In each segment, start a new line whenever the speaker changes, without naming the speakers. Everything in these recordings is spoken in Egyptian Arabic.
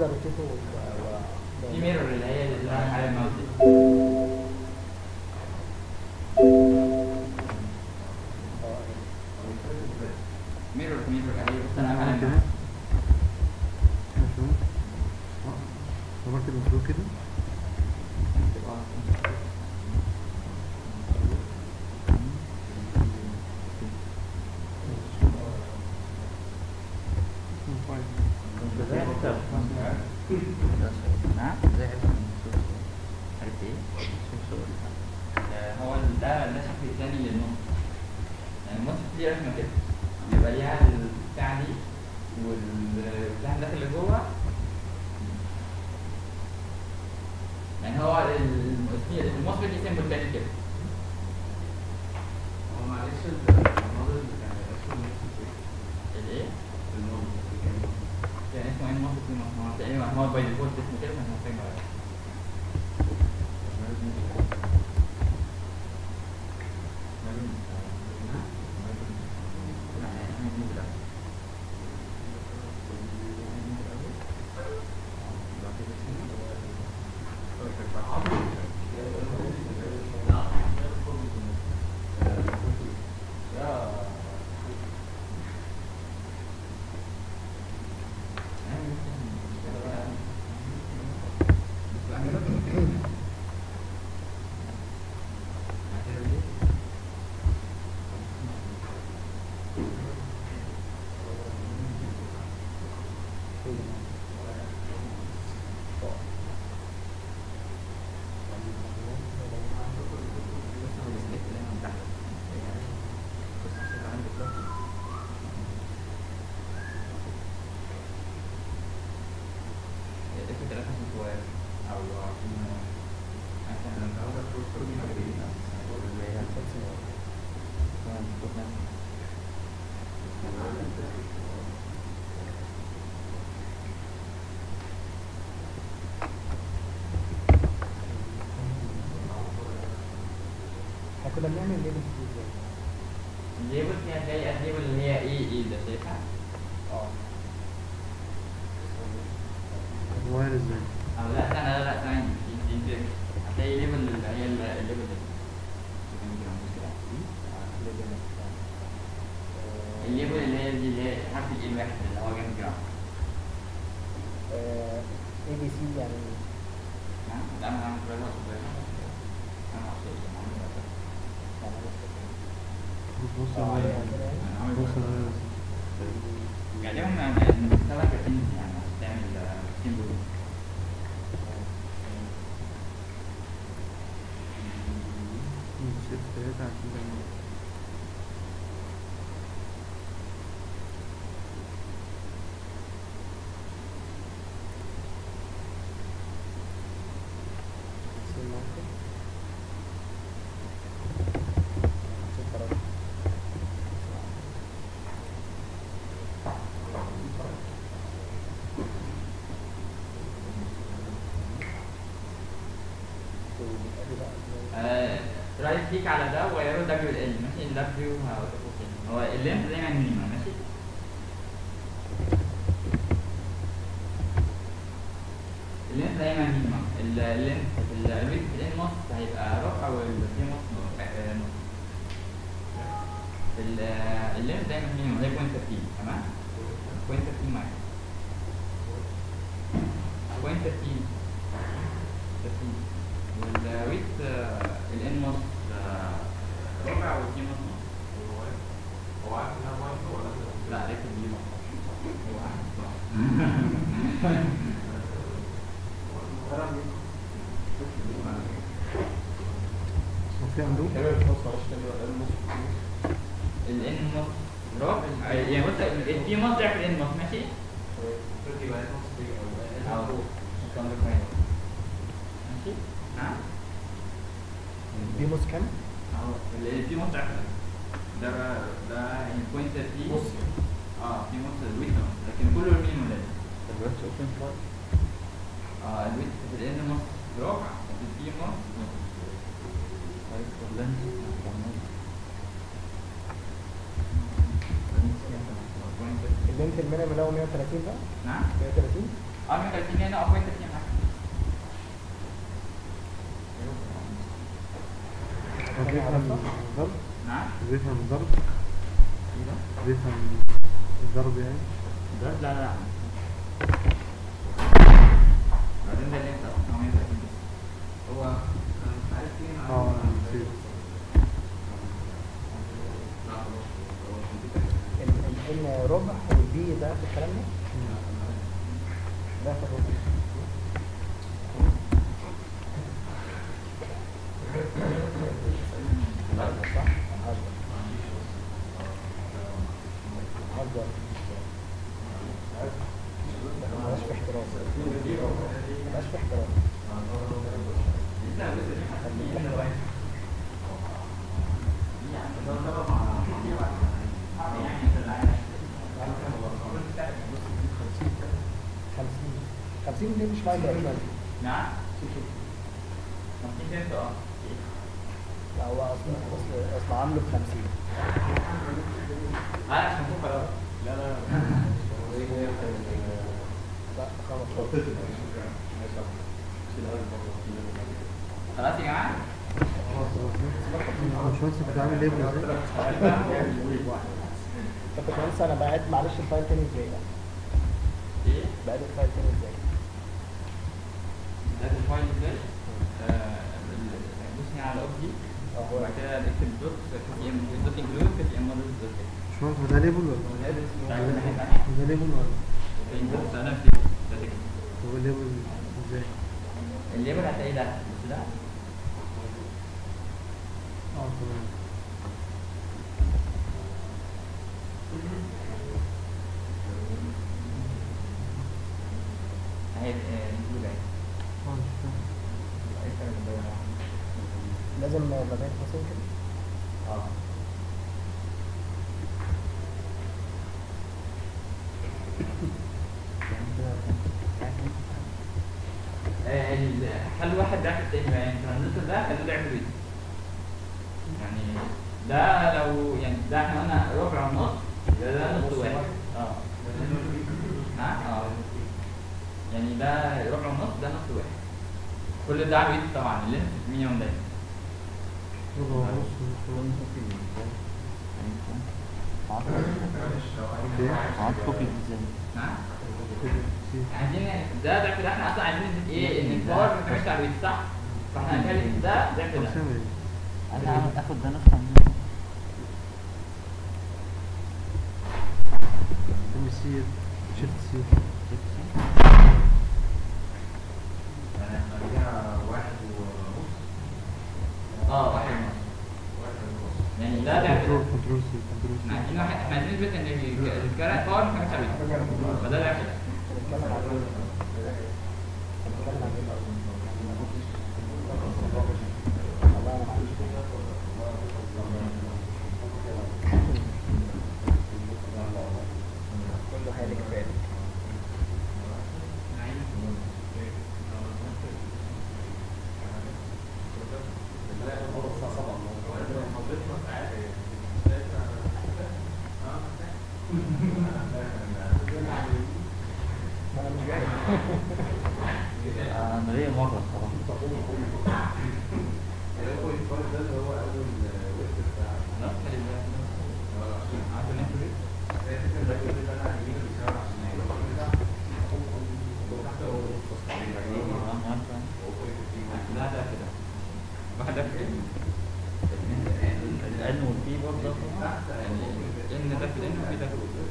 عايز اروتيته و... و...
في ميرور اللي هي اللي انا على الماوس دي
اه
ميرور ميرور اهي بص انا على
كده
الماوس
شوف اه عملت المفروض كده
نعم زي عرفت ايه؟ آه، هو ال- ده ده الشكل الثاني للنص يعني النص دي رسمه كده بيبقى ليها البتاع دي والبتاع داخل لجوه يعني هو ال- المصفى دي سيمبل تاني كده
هو معلش الموديل اللي كان رسمه نفس الفكرة
الايه؟
الموديل اللي كان
يعني اسمه ايه المصفى دي هو تقريبا هو باي ديفولت اسمه كده بس محتاج نغيره
احنا كنا بنعمل ليبل دي ازاي؟
الليبل دي هتلاقي الليبل اللي هي ايه ايه ده شايفها؟
اه
واير ازاي
أو لا استنى لا لا ثانية دي دي دي هتلاقي ليبل اللي هي ال- الليبل دي الليبل اللي هي دي اللي هي حرف الاي الواحد اللي هو جنب جرام
اي بي سي يعني
ها؟ لا انا هعمل كده انا هقصد
بص
اه
الواير
يعني كده يعني.
انا عامل
بص
كده.
الواير
غالبا بنستخدم كاتين يعني عشان تعمل سيمبل
شيفت تلاتة عشان تعمل
سين ممكن سين فرق. ودي بقى
رايت كليك على ده ويرو دبليو ال ال ماشي دبليو هو اللينث دايما مينيمم ماشي اللينث دايما مينيمم اللينث الويت في الان نص هيبقى ربع والفي نص نص اللينث دايما مينيمم هي بوينت 13 تمام بوينت 13 معاك بوينت 13 13 والويت الان نص آه، ربع والفي نص نص
هو عارف انها بوينت ولا لا؟
لا ركب دي نقطة. هو عارف.
وفي عنده
الان نص ربع يعني بص الفي نص ضعف الان نص ماشي
تركي بقى نص دي
أو
او
الكلام ده كويس. ماشي ها
دي موس كام؟
اهو الفي نص ضعف الان ده ده يعني بوينت في
نص
اه في نص الويت نص لكن كله المينيمم لازم
دلوقتي اوبن فايل
اه الويت في الان نص ربع وفي الفي نص نص
طيب واللينس
بوينت
اللينت المينيمم اللي هو 130 بقى
نعم
130
اه 130 هنا اه 30 معاك
هو بيفهم الضرب
نعم
بيفهم الضرب
ايه ده؟
بيفهم الضرب يعني
ده لا لا بعدين ده اللي انت اصلا 130 بس
هو انا مش عارف فين عن-
اه نسيت
لا خلاص هو الكمبيوتر
ال- ال- ان ربع والبي ده في الكلام ده ده في الربع صح؟ هزر هزر مبقاش في احترام مبقاش في احترام خمسين خمسين دي مش مايكرو اكشن
نعم 50 سنت اه
لا هو اصل اصل اصل عامله ب 50
انا عشان فوق خلاص
لا 15
خلاص يا جماعه
هو مش كنت عامل ايه ازاي؟
طب كمان انا بعد معلش الفايل تاني ازاي بقى؟
ايه
بعد الفايل تاني ازاي؟
ده الفايل ازاي آه، ال- دوس هنا على اوف دي
اه هو
وبعد كده نكتب دوت كي ام دوت انكلود كي ام موديل دوت
مش عارف هو ده ليبل ولا
تعالوا الناحيه الثانيه
هو ده ليبل ولا
فين دوت انا في ده تكتب
هو ليبل ازاي؟
الليبل هتلاقي ده بس ده
اه تمام
اهي آه، موجوده اهي
اه مش فاهم
ايه الفرق بين ده وده؟
لازم ما بين قوسين كده
اه آه، ال- خلوا واحد ضعف التاني بقى يعني الترانزستور ده خلوه ضعف الويت يعني ده لو يعني ده احنا قلنا ربع ونص يبقى ده نص واحد اه نعم اه يعني ده ربع ونص ده نص واحد كل ده على الويت طبعا اللينس مينيموم ده
ربع ونص ونص اوكي
قعدت كوبي ازاي
نعم
كده نسيت.
عايزين ده ضعف ده احنا اصلا عايزين نثبت ايه ان الباور ما بتعملش على الويت صح؟ فاحنا هنخلي ده ضعف
طب
ده
سامع ايه؟
انا هعمل- اخد ده نسخه منه
ام سي شيفت سي
يعني هنخليها واحد ونص
اه واحد ونص
واحد ونص
يعني ده ضعف
كنترول
ده
كنترول سي كنترول
احنا
سي
عايزين واحد احنا عايزين نثبت ان الكارت باور ما بتعملش على الويت فده ضعف ده
بنتكلم عن ايه؟ بنتكلم عن ايه؟ والله انا معلش كله هالك بالك انا مش جاي
انا ليا مره الصراحه
لا خلي بالك عشان ناخد ايه لا ده كده واحد ده كده
الان والبي برضه
يعني ان ده في الان وفي ده في الان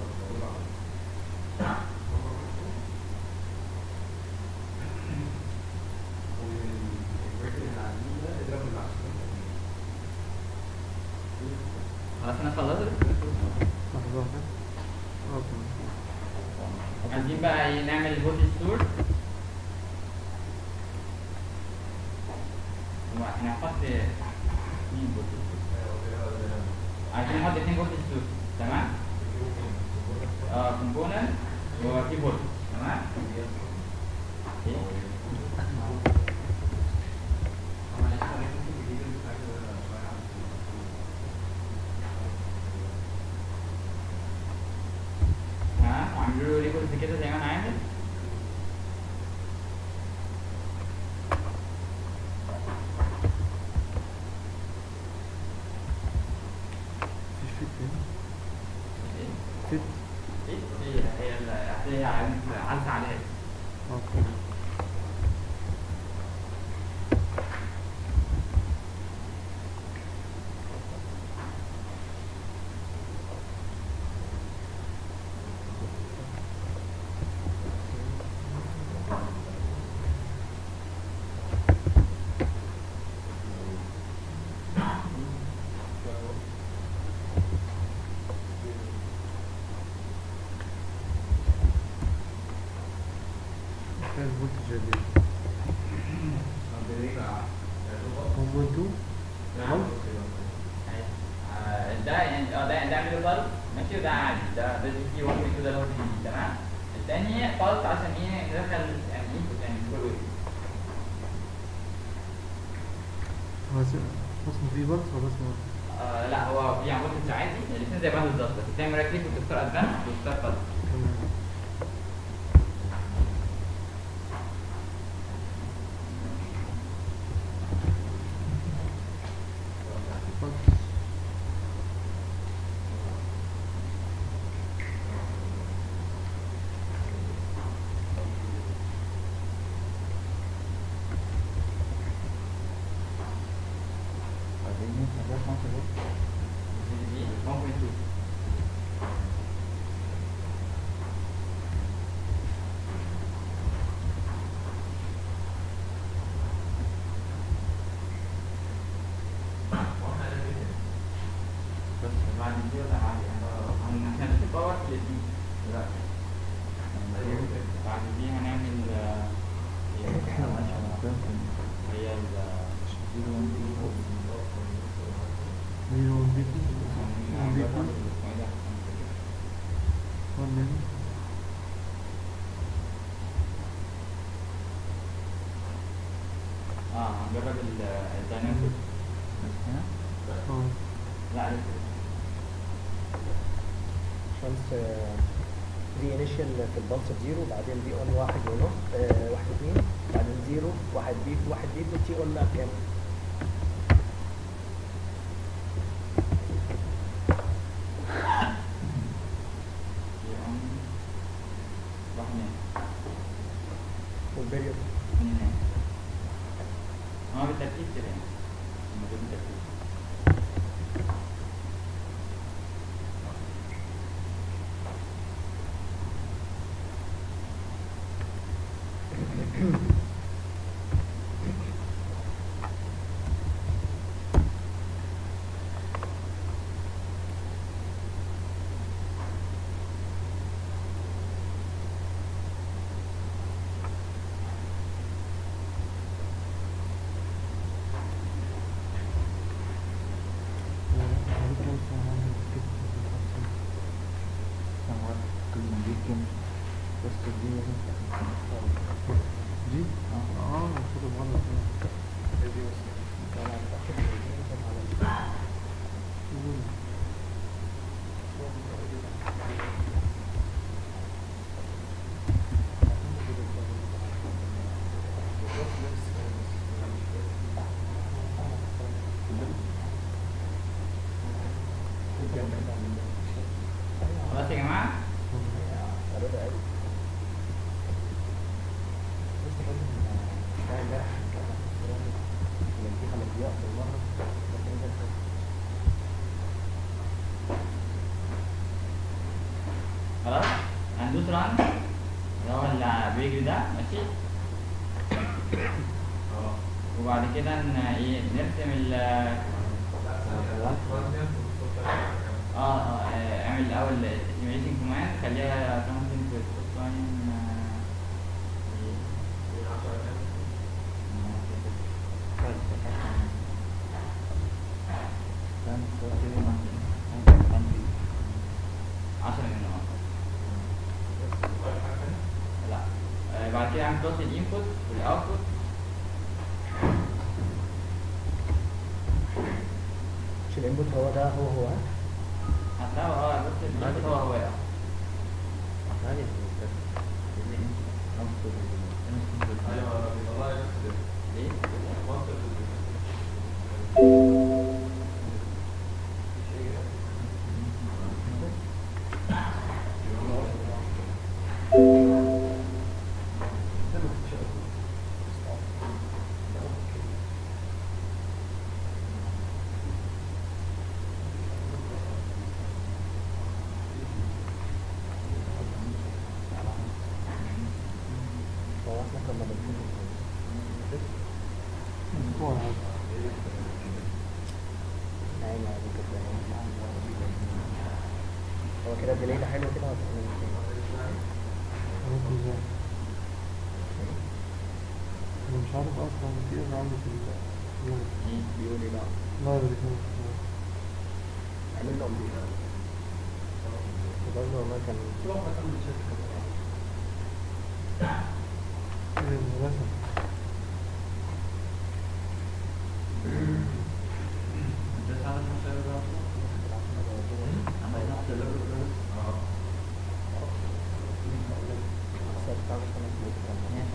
خلاص انا خلصت
لحظة واحدة اه تمام
عايزين بقى ايه نعمل فولتج ستور احنا هنحط اثنين فولتج عايزين نحط اثنين فولتج ستور تمام اه كومبوننت وفي فولت تمام ايه ها وعملوا له ليبلز كده زي ما انا عامل
كان فولتج قد ايه؟ 1.2
آه، ده يعني اه ده ده اعمله بلس ماشي وده عادي ده ده جي بي 1 2 ده اللي هو جي بي تمام الثاني بلس عشان ايه ندخل يعني انبوت يعني فول ويف
هو اس- اسمه في بلس ولا اسمه
آه لا هو في عمود عادي الاثنين زي بعض بالظبط بس بتعمل رايت كليك وتختار ادفانس وتختار بلس
تمام بلس
بعدين حاجات خمسة دول
جي بي 1.2 بس بعد كده ده عادي يعني احنا هنشوف باور في الاثنين دلوقتي بعد دي هنعمل آه،
احنا ماشي على فين
هي ال
زيرو وان بي
زيرو ون بي تو ون بي تو ون ميني
اه هنجرب الدايناميك
بس هنا
اه
لا لسه
شمس بري انيشال في البلس بزيرو بعدين بي اون واحد ونص آه، واحد اتنين بعدين زيرو واحد بي واحد بي تي اون كام؟
في on واحد نايم
والبيريود
اتنين نايم هو بالترتيب كده يعني الموجود بالترتيب
كان واحد كل ما جه كام بس دي
دي
اه
اه المفروض الغلط
خلاص يا جماعة
قريبة قوي لسه فاكر ان بتاع امبارح كان فيها مضياء بالمرة بس إيه ده؟
خلاص هندوس ران اللي هو اللي بيجري ده ماشي اه وبعد كده ن- ايه نرسم ال اه اه آه، اعمل الاول simulation command خليها something with cosine آه، إيه.
كان تقريبا ممكن كان في
10 منه اه لا آه، بعد كده اعمل بلس الانبوت والاوتبوت
مش الانبوت هو ده هو هو ها؟
هتلاقوا اه بص الانبوت هو هو اه ليه؟
هو احنا كنا بنشوف
اسبوع عادي
عيني على كده هو كده الديلي ده حلو كده ولا احنا مش
ممكن ازاي انا مش عارف اصلا في ايه عندي في ال
ايه
بيقول لي لا
اللايبرري كده
عمل لهم دي برضه والله كان
ايه الرسم
انت ساعة المشاعر ده انا رحت لبرو
الساعة بتاعته كانت ممكن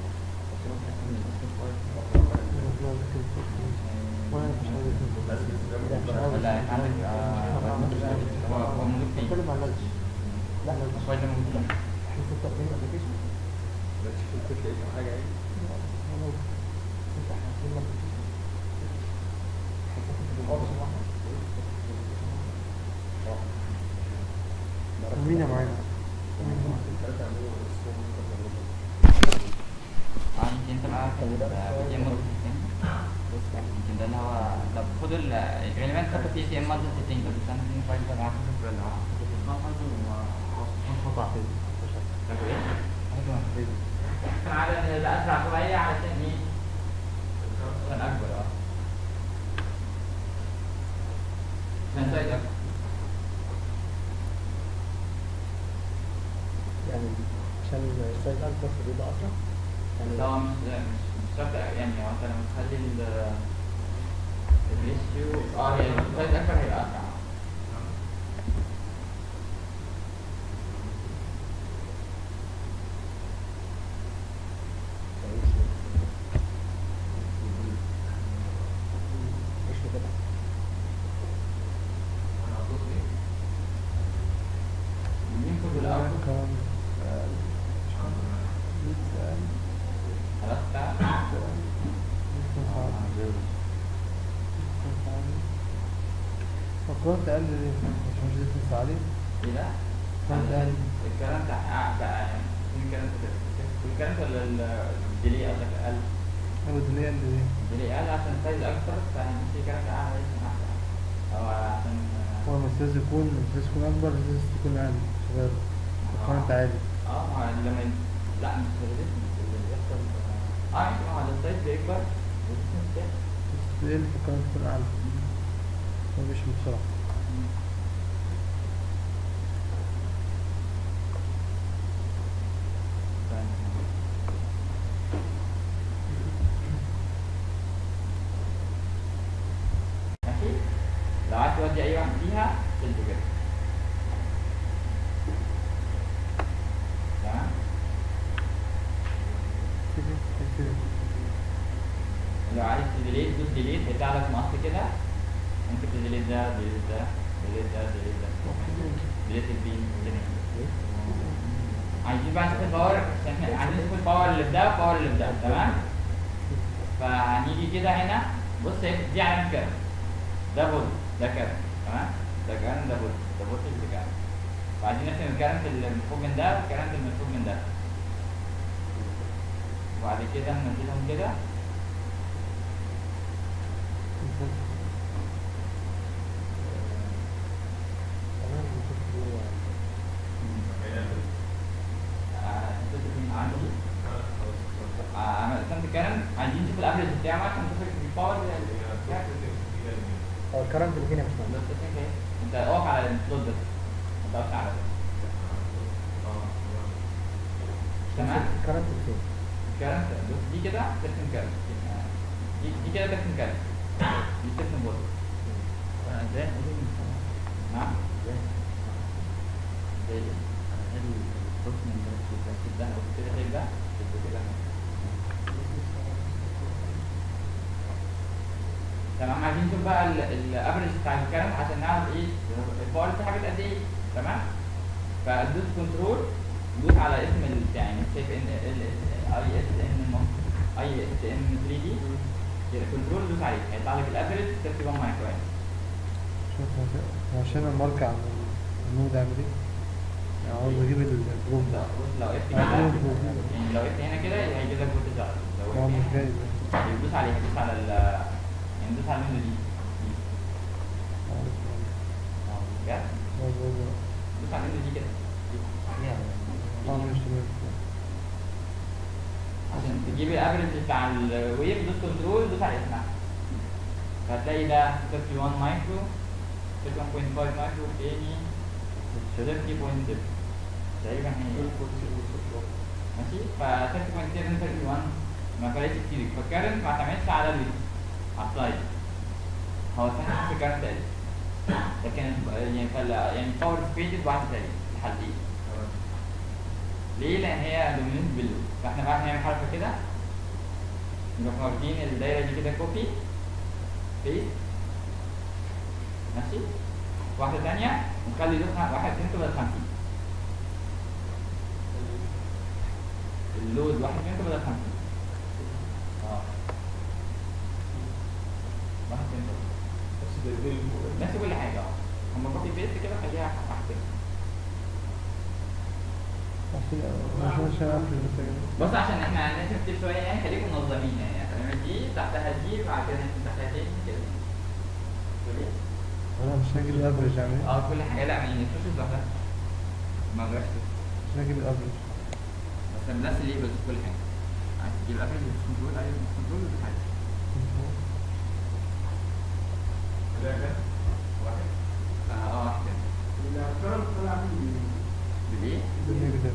لا لكن وانا مش عارف مش عارف
ولا عندك هو هو موجود فين؟
بتكلم عن لاتش
لا
شوية ده موجود فين؟
احنا في التقديم ابلكيشن
بس شوف كنت تلاقي حاجة ايه
انت احنا في الابلكيشن
مين يا معانا
اه يمكن انت معاك بي ام موديل يمكن ده اللي هو طب خد ال غالبا خدت في سي ام موديل سيتنج بس انا في فايل ده معاك كان على ان ده اسرع شويه علشان ايه؟ عشان اكبر اه عشان سايز اكبر
يعني عشان السايز اكبر فبيبقى اسرع
بس هو مش مش مش شرط يعني هو انت لما تخلي ال الريشيو اه هي السايز اكبر هيبقى اسرع
مش كده
الانبوت والاوتبوت
كمان
خلاص بتاع
فكرت اقلل ايه مش مش دي تنسى عليه
ايه ده؟
كانت اقل
الكلام بتاع آه، بقى يعني في الكلام الكلام ولا ال- الديلي قصدك اقل؟
انا دي اقل ايه
الديلي اقل عشان سايز اكتر فيعني في كلام اعلى يكون احسن او عشان
هو المساس يكون المساس يكون اكبر المساس تكون اقل صغير فكرت عادي
اه ما هو لما ي- لا مش الريزيستنس اللي بيحصل اه ماشي ما هو السايز بيكبر الريزيستنس بيقل.
بس ايه اللي فكرت تكون اعلى مفيش بسرعة
ماشي لو عايز تودي اي واحد فيها شده كده تمام
كده كده
لو عايز تديليت دوس ديليت هيطلع لك مقص كده ممكن تديليت ده ديليت ده ديليت ده ديليت ده ديليت البين كده عايزين بقى نشوف الباور عشان احنا عايزين نشوف الباور اللي في ده والباور اللي في ده تمام فهنيجي كده هنا بص هي دي علامة كده ده فولت ده كده تمام ده كان ده فولت ده فولت ده كده وعايزين نفهم الكرنت اللي مفروض من ده والكرنت اللي مفروض من ده وبعد كده ننزلهم كده
تمام نشوف هو
آه، انتوا شايفين عندي آه، عمل كنت الكلام عايزين نشوف الافرج بتاعه عشان نشوف الباور
هو الكرنت اللي هنا مش
بس
مهم
كده انت اقف على الفلوت ده ما تقفش على ده تمام
الكرنت اللي فين
الكلام ده بص دي كده ترسم كلام دي دي كده ترسم كلام دي ترسم بولت
ازاي
نعم
ازاي
زي ده
انا الصوت من ده
كده او كده غير ده كده كده تمام عايزين نشوف بقى الافرج بتاع الكلام عشان نعرف ايه الباور في حاجات قد ايه تمام فدوس كنترول دوس على اسم البتاع يعني شايف ان اي اس ان اي اس ام 3 دي كده كنترول دوس عليه هيطلع لك الافرج 31 مايكرو يعني
شوف هو عشان الماركة عن النود اعمل ايه يعني عاوز اجيب الجروب
لا
ده
بص لو اف
آه،
كده
جروب جروب.
يعني لو اف هنا كده هيجيب لك فولتج اعلى لو
هو
اف
مش
هنا
جايب
دوس عليه دوس على ال يعني دوس على الويندو دي دي. اه بجد دوس على الويندو دي كده دي.
اه مش تمام
عشان تجيب الافرج بتاع الويف دوت كنترول دوت على اسمها فهتلاقي ده 31 مايكرو 31.5 مايكرو تاني 30.7 تقريبا هي ماشي ف 30.7 ما فرقش كتير فالكارنت ما اعتمدش على ال على السلايد هو صحيح نفس الكارنت تقريبا لكن ال- يعني فال يعني باور سبيدد واحدة تانية الحالتين ليه؟ لأن هي دوميننت باللود فاحنا بقى هنعمل حركة كده نروح واخدين الدايرة دي كده كوبي بيست ماشي واحدة تانية ونخلي دول خ- واحد فيمتو بدل خمسين اللود واحد فيمتو بدل خمسين اه واحد فيمتو نفس كل حاجة اه هما كوبي بيست كده خليها أحسن
مش مش هنقفل بس كده
بص عشان احنا عندنا كتير شويه يعني خليكم منظمين يعني هتعمل دي تحتها دي بعد كده انت تحتها تاني كده كل-
انا مش هجيب الافرج يعني
اه كل حاجه لا يعني تخش لوحدها ما بقاش
مش هجيب الافرج
بس نفس اللي بس كل حاجه عايز تجيب الافرج كنترول ايوه كنترول دي حاجه اه اه واحد بالايه؟
بالنيجاتيف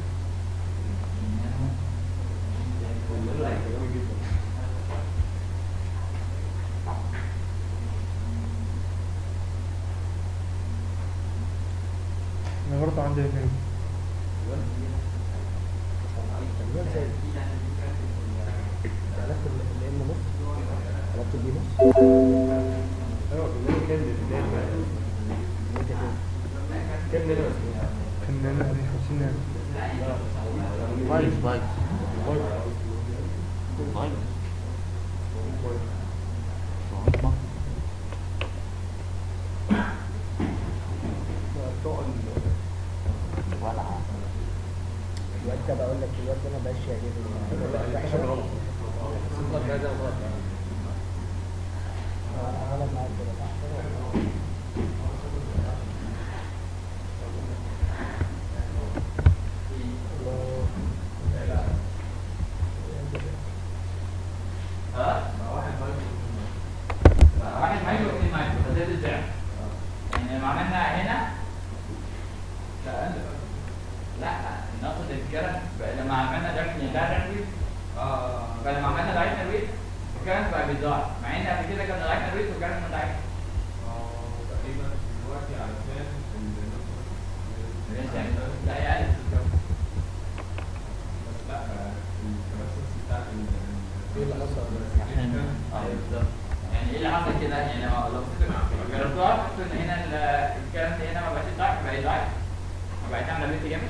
انا برضه عندي الاثنين
تقريبا زي عرفت ال ام نص عرفت البي نص
كان نانو دي 50 نانو
بايظ بايظ بايظ ولعة
الواد ده بقول لك الواد ده ما بقاش يعجبني لا غلط غلط معاك كده
اه واحد مايكرو واثنين مايكرو فزاد الضعف يعني لما عملنا هنا لا لا ناخد الكرنت لما عملنا ده من ده ده فلما عملنا دايتنا ويت الكرنت بقى بيتضاعف مع ان قبل كده كان دايتنا ويت والكرنت مضاعف ماشي يعني لا هي قلت
ايه اللي حصل؟
عشان
اه بالظبط يعني ايه اللي حصل كده يعني لو لو جربتوها تحسوا ان هنا ال- الكرنت هنا ما بقاش ضعف بقى ضعف ما بقت عامله بيت جامد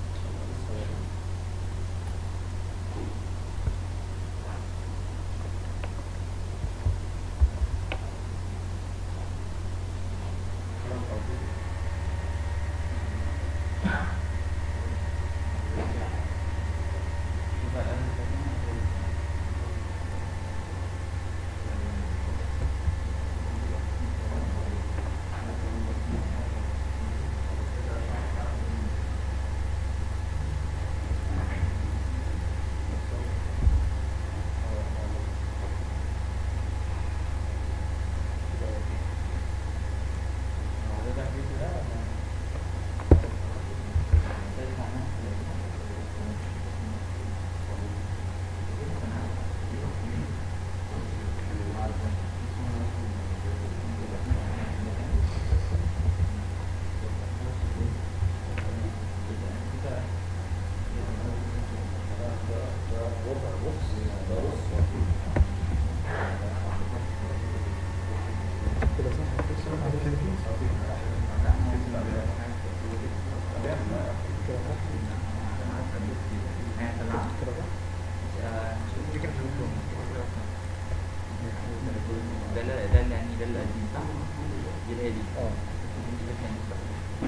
كده صح كده صح
ده اللي ده اللي يعني ده اللي قديم صح؟ دي اللي هي دي
اه
دي اللي كانت صح.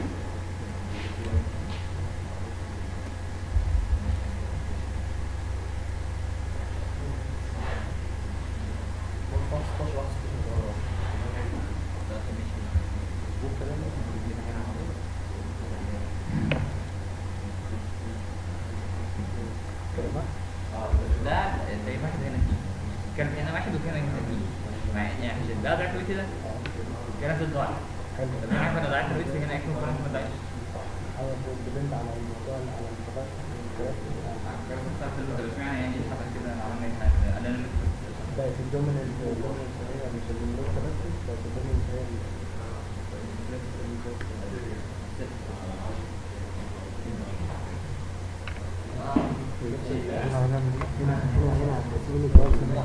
ده ماشي.
كده صح
اه ده تقريبا واحد هنا اتنين كان هنا واحد وهنا اتنين مع يعني عشان ده ضعف الويت ده كانت الضعف
حلو
طب هنا كنا ضعف الويت هنا احنا كنا ما ضعفش
هو ديبند على الموضوع على الانتباه
كان مختلف في الويت بس يعني يعني حصل كده عملنا ايه حاجة انا اللي
بقت الدوميننت الدوميننت هي مش النوت بس بقت الدوميننت هي ال-
هنا هنعمل ايه؟
هنا هنا هنا هتقول الجواز هنا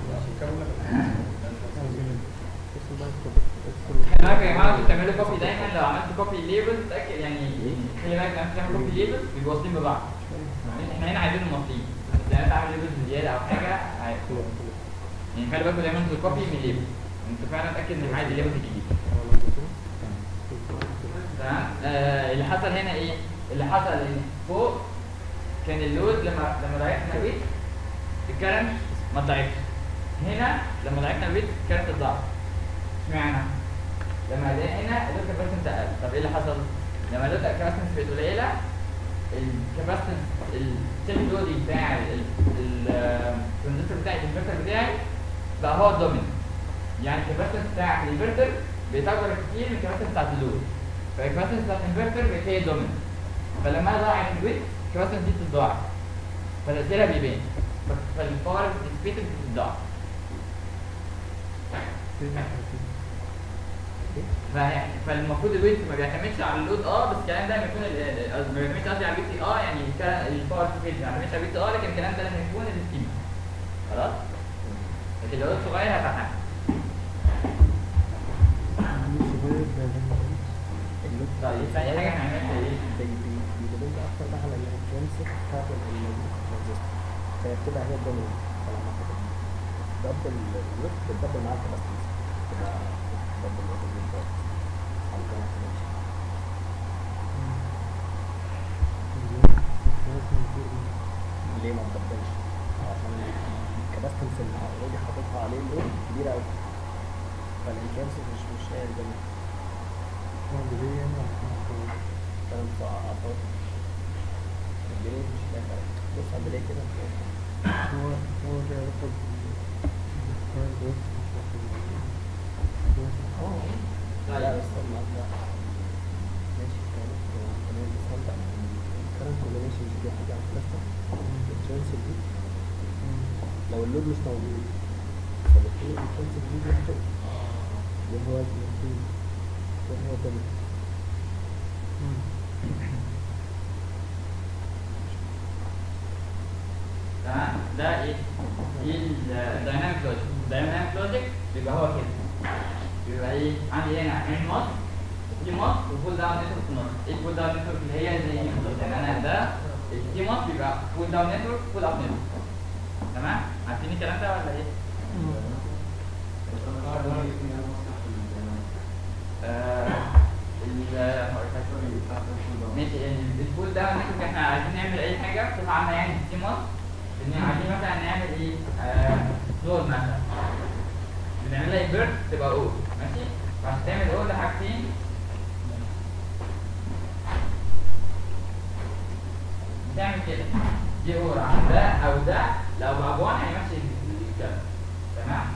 بص بقى اكتب-
خلي بالك يا جماعه انتوا بتعملوا كوبي دايما لو عملت كوبي ليبل تاكد يعني خلي بالك لما بتعمل كوبي ليبل بيبقوا واصلين ببعض احنا هنا عايزينهم واصلين بس لما تعمل ليبل زياده او حاجه عادي. يعني خلي بالكم دايما انتوا كوبي من ليبل انتوا فعلا اتاكد ان عايز الليبل الجديد تمام آه اللي حصل هنا ايه اللي حصل ان فوق كان اللود لما لما ضعفنا الويت الكرنت ما ضعفش هنا لما ضعفنا الويت كانت الضعف اشمعنى لما لقينا هنا اللود كاباسيتنس اقل طب ايه اللي حصل لما اللود كاباسيتنس بقت قليله الكاباسيتنس السيل لودي بتاع الترانزستور بتاعي الانفرتر بتاعي بقى هو الدوميننت يعني الكاباسيتنس بتاع الانفرتر بيتكبر كتير من الكاباسيتنس بتاعت اللود فالكاباسيتنس بتاعت الانفرتر بقت هي الدوميننت فلما ضاعت الويت الكاباسيتنس دي بتتضاعف فتأثيرها بيبان ف- فالباور ديسبيتد بتتضاعف ف- فالمفروض الويت ما بيعتمدش على اللود اه بس الكلام ده لما يكون ال- ال- ما بيعتمدش قصدي على الويت اه يعني الكلام- الباور ديسبيتد ما بيعتمدش على الويت اه لكن الكلام ده لما يكون الستيم خلاص لكن لو اللود صغير هتحقق
اللوت
طيب ثاني حاجه احنا هنعملها ايه؟
بي- بي- بيدبند اكتر بقى على الانترنسك بتاعت الترانزستور فهي بتبقى هي الدوميننت فلما تدبل اللوت بتدبل معاها الكاباسيتنس تبقى بتدبل الريزلت على كده ماشي ليه ما تدبلش؟ عشان الكاباسيتنس اللي اوريدي حاططها عليه اللود كبيرة قوي فالانترنسك مش مش هي الدوميننت كلام بتاع عطاء الجنيه مش لاقي فرق بص على البلاي كده اه لا بس ما لا ماشي كانت كمان بستمتع الكرنت كومبينيشن دي حاجة على البلاستيك الترانسل دي لو اللود مش موجود فبالتالي الترانسل دي بيحتوي وهو المفروض وهو ده
تمام ده ايه؟ دي الدايناميك لوجيك الدايناميك لوجيك بيبقى هو كده بيبقى ايه؟ عندي هنا ان مصر تي مصر وفول داون نتورك في النص ايه الفول داون نتورك اللي هي زي بالظبط يعني انا ده التي مصر بيبقى فول داون نتورك فول اب نتورك تمام؟ عارفين الكلام ده ولا ايه؟ آه ال ماشي ال- الفول داون نتورك احنا عايزين نعمل اي حاجه بصفه عامه يعني في التي مصر ان عايزين مثلا نعمل ايه؟ آه زول مثلا بنعمل لها بيرت تبقى او ماشي فعشان تعمل او ده حاجتين بتعمل كده دي اور عن ده او ده لو بقى جوان هيمشي الكلام تمام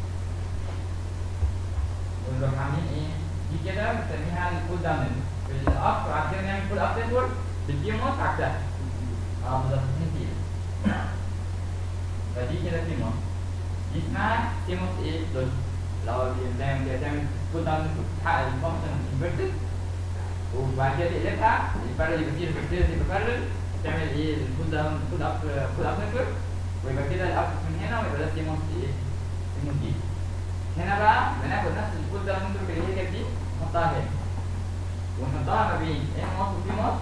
ونروح عاملين ايه دي كده بنسميها الفول داون نتورك في الاب بعد كده نعمل فول اب نتورك بالدي موت عكسها اه بالظبط اتنين كده فدي كده في موت دي اسمها سيموس ايه لوجيك لو بتعمل كده تعمل فول داون نتورك تحقق الفانكشن انفرتد وبعد كده تقلبها البارل يبقى فيه الفيرتيز يبقى بارل تعمل ايه الفول داون فول اب فول اب نتورك ويبقى كده الاب من هنا ويبقى ده سيموس ايه سيموس دي هنا بقى بناخد نفس الفول داون نتورك اللي هي كانت دي نحطها هنا ونحطها ما بين ان مصر وبي مصر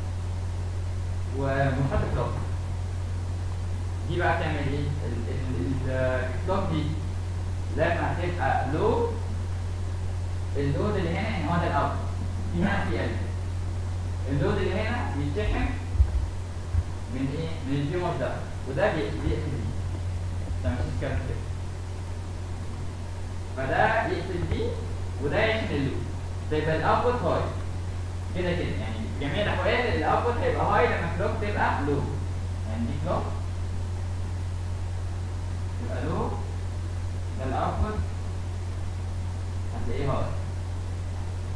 ونحط كلوك دي بقى تعمل ايه؟ الكلوك دي لما تبقى لو اللود اللي هنا ان هو ده الاوت في هنا في ال اللود اللي هنا بيتشحن من ايه؟ من الجيمر ده وده بي- بيقفل دي ده مش كده كده فده يقفل دي وده يشحن اللود فيبقى الاوتبوت هاي كده كده يعني في جميع الاحوال الاوتبوت هيبقى هاي لما الكلوك تبقى لو يعني دي كلوك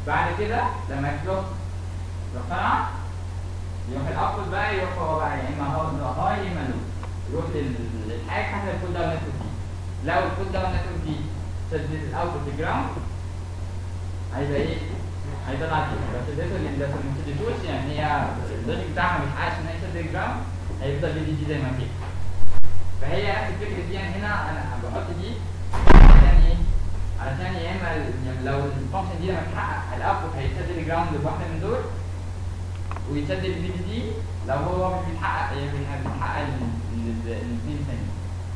بعد كده لما الكلوك يروح طالعه يروح الاوتبوت بقى يروح هو بقى يا اما هو هاي يا اما لو يروح لل- للحاجه حسب الكول داون نتورك دي لو الكول داون نتورك دي شدت الاوتبوت لجراوند هيبقى ايه؟ هيطلع كده لو شدته لل- لو ما شدتوش يعني هي اللوجيك بتاعها ما بيحققش ان هي تشد الجراوند هيفضل بي دي جي زي ما هي فهي نفس الفكره دي يعني هنا انا بحط دي عشان ايه؟ علشان يا اما ال- يعني لو الفانكشن دي لما تحقق الاوتبوت هيتشد الجراوند بواحده من دول ويتشد الفي دي دي لو هو مش بيتحقق يعني بيتحقق الاثنين الثانيين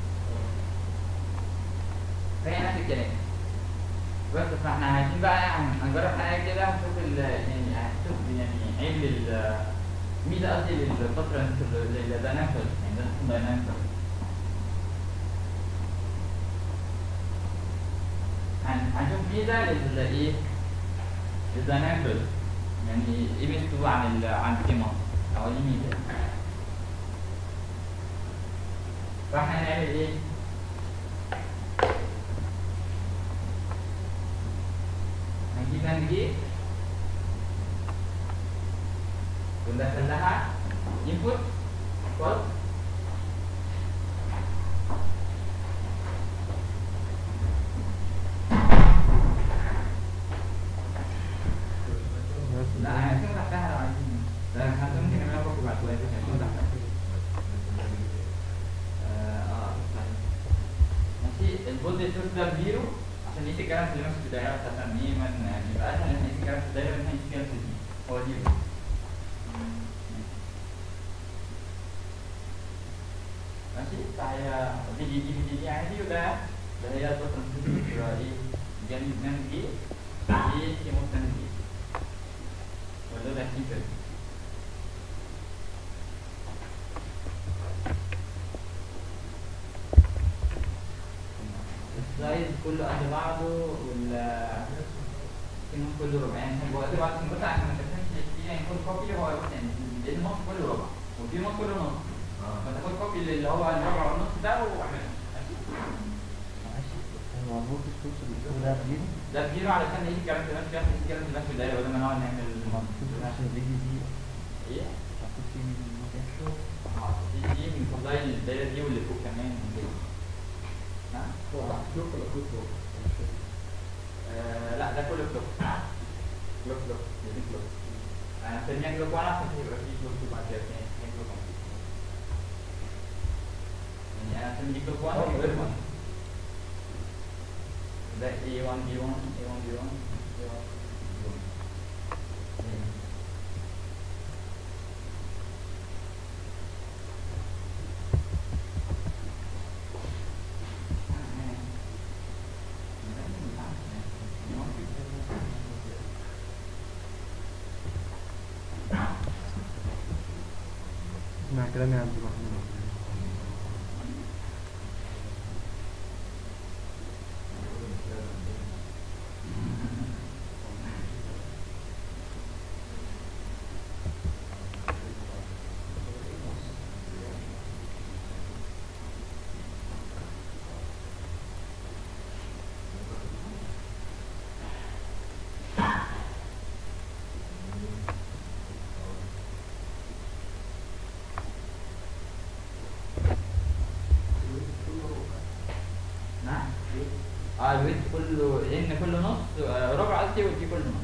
فهي نفس الكلام بس فاحنا عايزين بقى هن- هنجرب حاجه كده هنشوف ال يعني هنشوف يعني عيب لل ميزه قصدي للفتره للدايناميك يعني ده اسمه دايناميك هن- هنشوف ميزه لل ايه للدايناميك يعني ايه ميزته عن ال عن الكيما او دي ميزه فاحنا هنعمل ايه؟ هنجيب هاند جيت وندخل لها input pulse لا هنكون تحتها لو عايزين لا احنا ممكن نعملها كوبي بعد شويه بس هنكون تحتها اه اه صحيح. ماشي الفولت سورس ده زيرو عشان يقيس الكلام اللي ماشي في الدايره بتاعت تميما يعني يبقى اسهل ان يقيس الكلام في الدايره من يقيس الكلام في دي هو زيرو ماشي فهي دي دي دي دي دي عادي وده ده هي الفتره المفروض ايه جنب نان ايه ايه كيمو نان ايه ولا ده عشرين كده السلايد كله قد بعضه وال النص كله ربع يعني هو دلوقتي بعد ما عشان ما تفهمش في يعني كل كوبي هو يعني النص كله ربع وفي نص كله نص فتاخد كوبي اللي هو الربع والنص ده واعمله
المفروض الفلوس اللي فوق ده كبير
ده بزيرو علشان يجي الكلام في نفس الكلام الكلام في نفس الدايره بدل ما نقعد نعمل
المفروض عشان الفيديو دي
ايه؟
المفروض في ميزة
اه دي دي من فضايل الدايره دي واللي فوق كمان كده ها؟
هو كلوك ولا كود كلوك؟
آه، لا ده كله كلوك كلوك كلوك دي كلوك انا مسميها كلوك وانا عشان يبقى في كلوك بعد كده يعني هي كلوك واحد. يعني انا مسمي دي كلوك 1 ودي كلوك 1 ده A1 B1 A1 B1 A1 B1
مع كلامي عبد الرحمن
نعم اه الويت كله ان كله نص آه، ربع قصدي ودي كله نص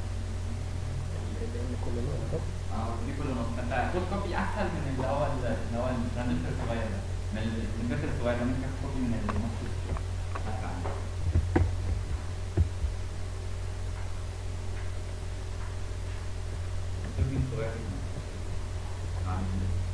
لان كل نقطة
اه ودي كله نص انت خد كوبي احسن من اللي هو ال- اللي هو الترانزستور الصغير ده من الانفرتر الصغير ده ممكن تاخد كوبي من النص اسرع التوربين صغير جدا. آه.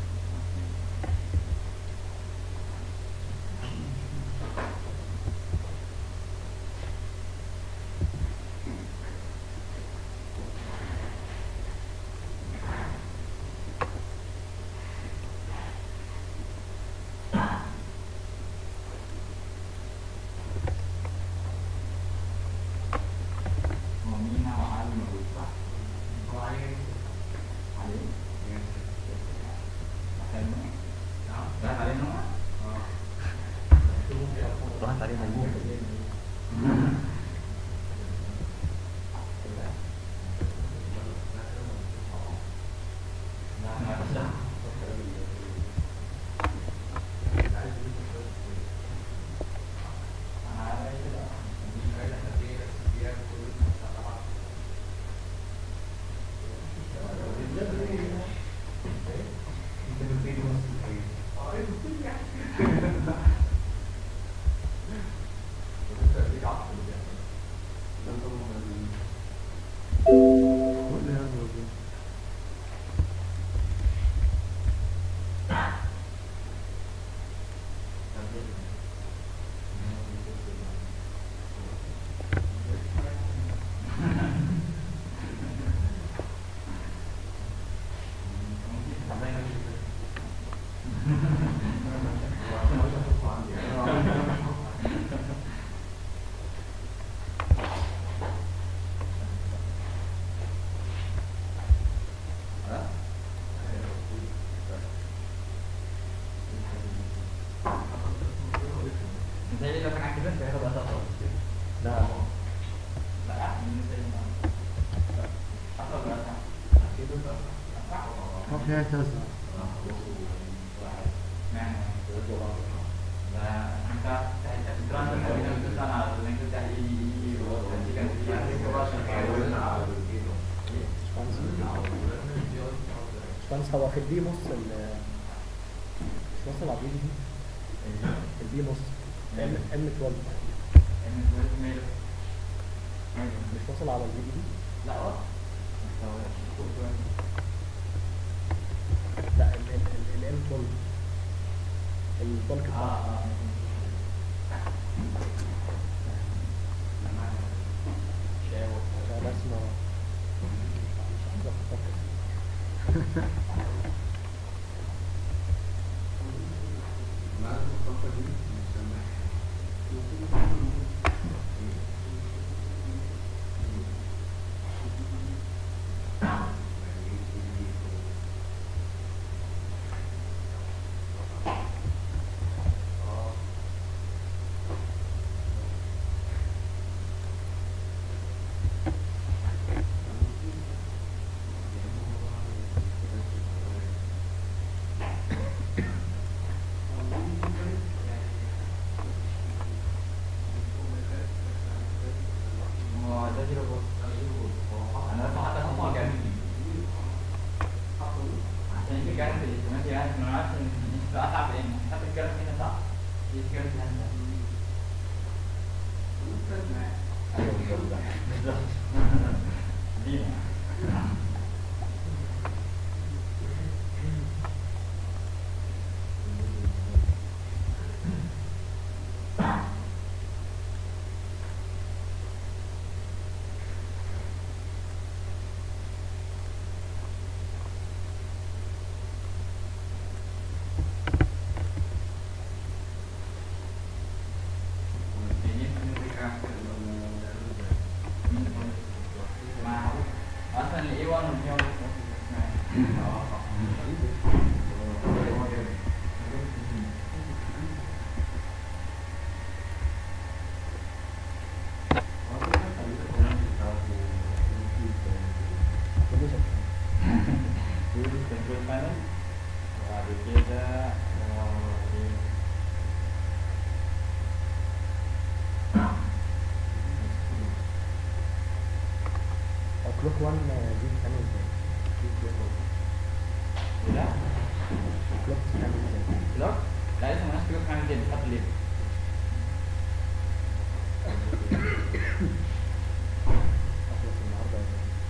هو مين هو علي موجود صح؟ هو علي علي حلو نعم راح عليه نوع؟
راحت عليها
متهيألي لو كان عكس كده هياخد وقت أطول
لا
لا بالنسبة لي ما أطول ولا أسرع؟ أسرع
ما فيها تسعة
معنى فأنت تتران من الإنسان على الإنسان التحليلي
باشمهندس هو في البي نص ال مش واصل على البي دي البي نص ام ام 12 مش واصل على البي دي
لا أه
لا الام 12 البولك
اه
بتاعه
اه شاور
ده اسمه مش عايز افتكر
هو ده زيرو بوست انا بس حتى خطوه جامد عشان في كارت الاهتمامات يعني انا عارف ان دي اصعب لان حتى الكارت هنا صعب دي الكارت هنا
ايوه بالظبط
بالظبط دي اصلا الاي 1 والبي 1 dulu control panel وبعد كده آه، إيه؟
هو كلوك 1 دي بتعمل ازاي؟
لا
كلوك بتعمل ازاي؟
كلوك لا لسه مالناش كلوك هعمل كده بتحط ليه
اخلص النهارده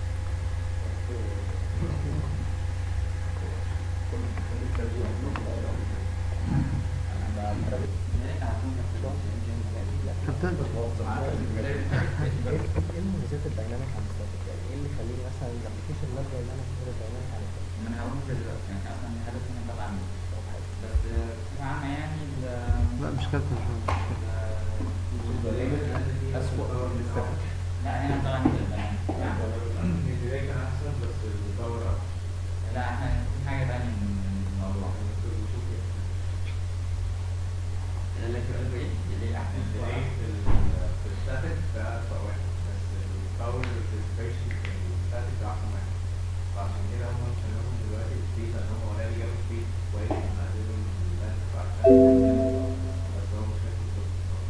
كابتن
ايه المميزات الدايناميك عن الستاتيك؟ يعني ايه اللي يخليني مثلا الابلكيشن اللي ابدا ان انا اشتغل الدايناميك عن الستاتيك؟
ما انا هقول كده دلوقتي يعني اصلا الهدف هنا طبعا بس بصفة عامة يعني ال-
لا مش كابتن شوية
اسوء من الستاتيك
لا هنا طبعا لا احنا في حاجة تانية من الموضوع لكن ايه اللي احسن في
عشان كده هم مسمينهم دلوقتي سبيس عشان هو اوريدي جاب سبيس كويس ومعزلهم للناس عشان بس هو مش فاكر بالظبط.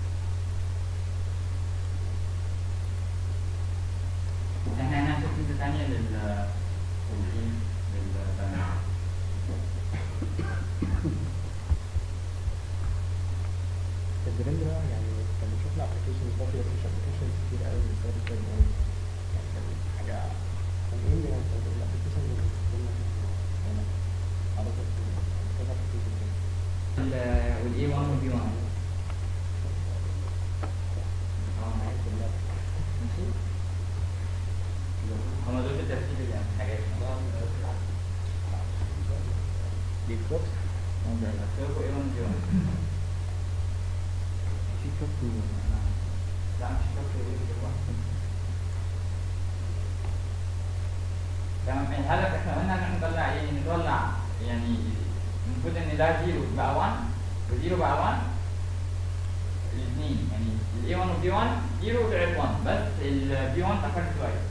احنا هنعمل فكرة تانية لل لل لل
الدريم ده يعني كان بنشوف له ابلكيشنز برضه بس مش ابلكيشنز كتير قوي من سبب الدايناميك يعني كان حاجه كان ايه اللي يعني الابلكيشن اللي بالنسبه لنا يعني عرضت كذا ابلكيشن كده
والاي 1 والبي 1 اه معاك كلها ماشي هما دول الترتيب اللي يعني حاجات
دي فلوكس
سيركو اي 1 والبي 1
في كفر
لا مش فاكر ايه اللي هو تمام الهدف احنا قلنا ان احنا نطلع ايه نطلع يعني المفروض ان ده زيرو بقى 1 وزيرو بقى 1 الاثنين يعني الاي 1 والبي 1 زيرو طلعت 1 بس البي 1 تاخرت شويه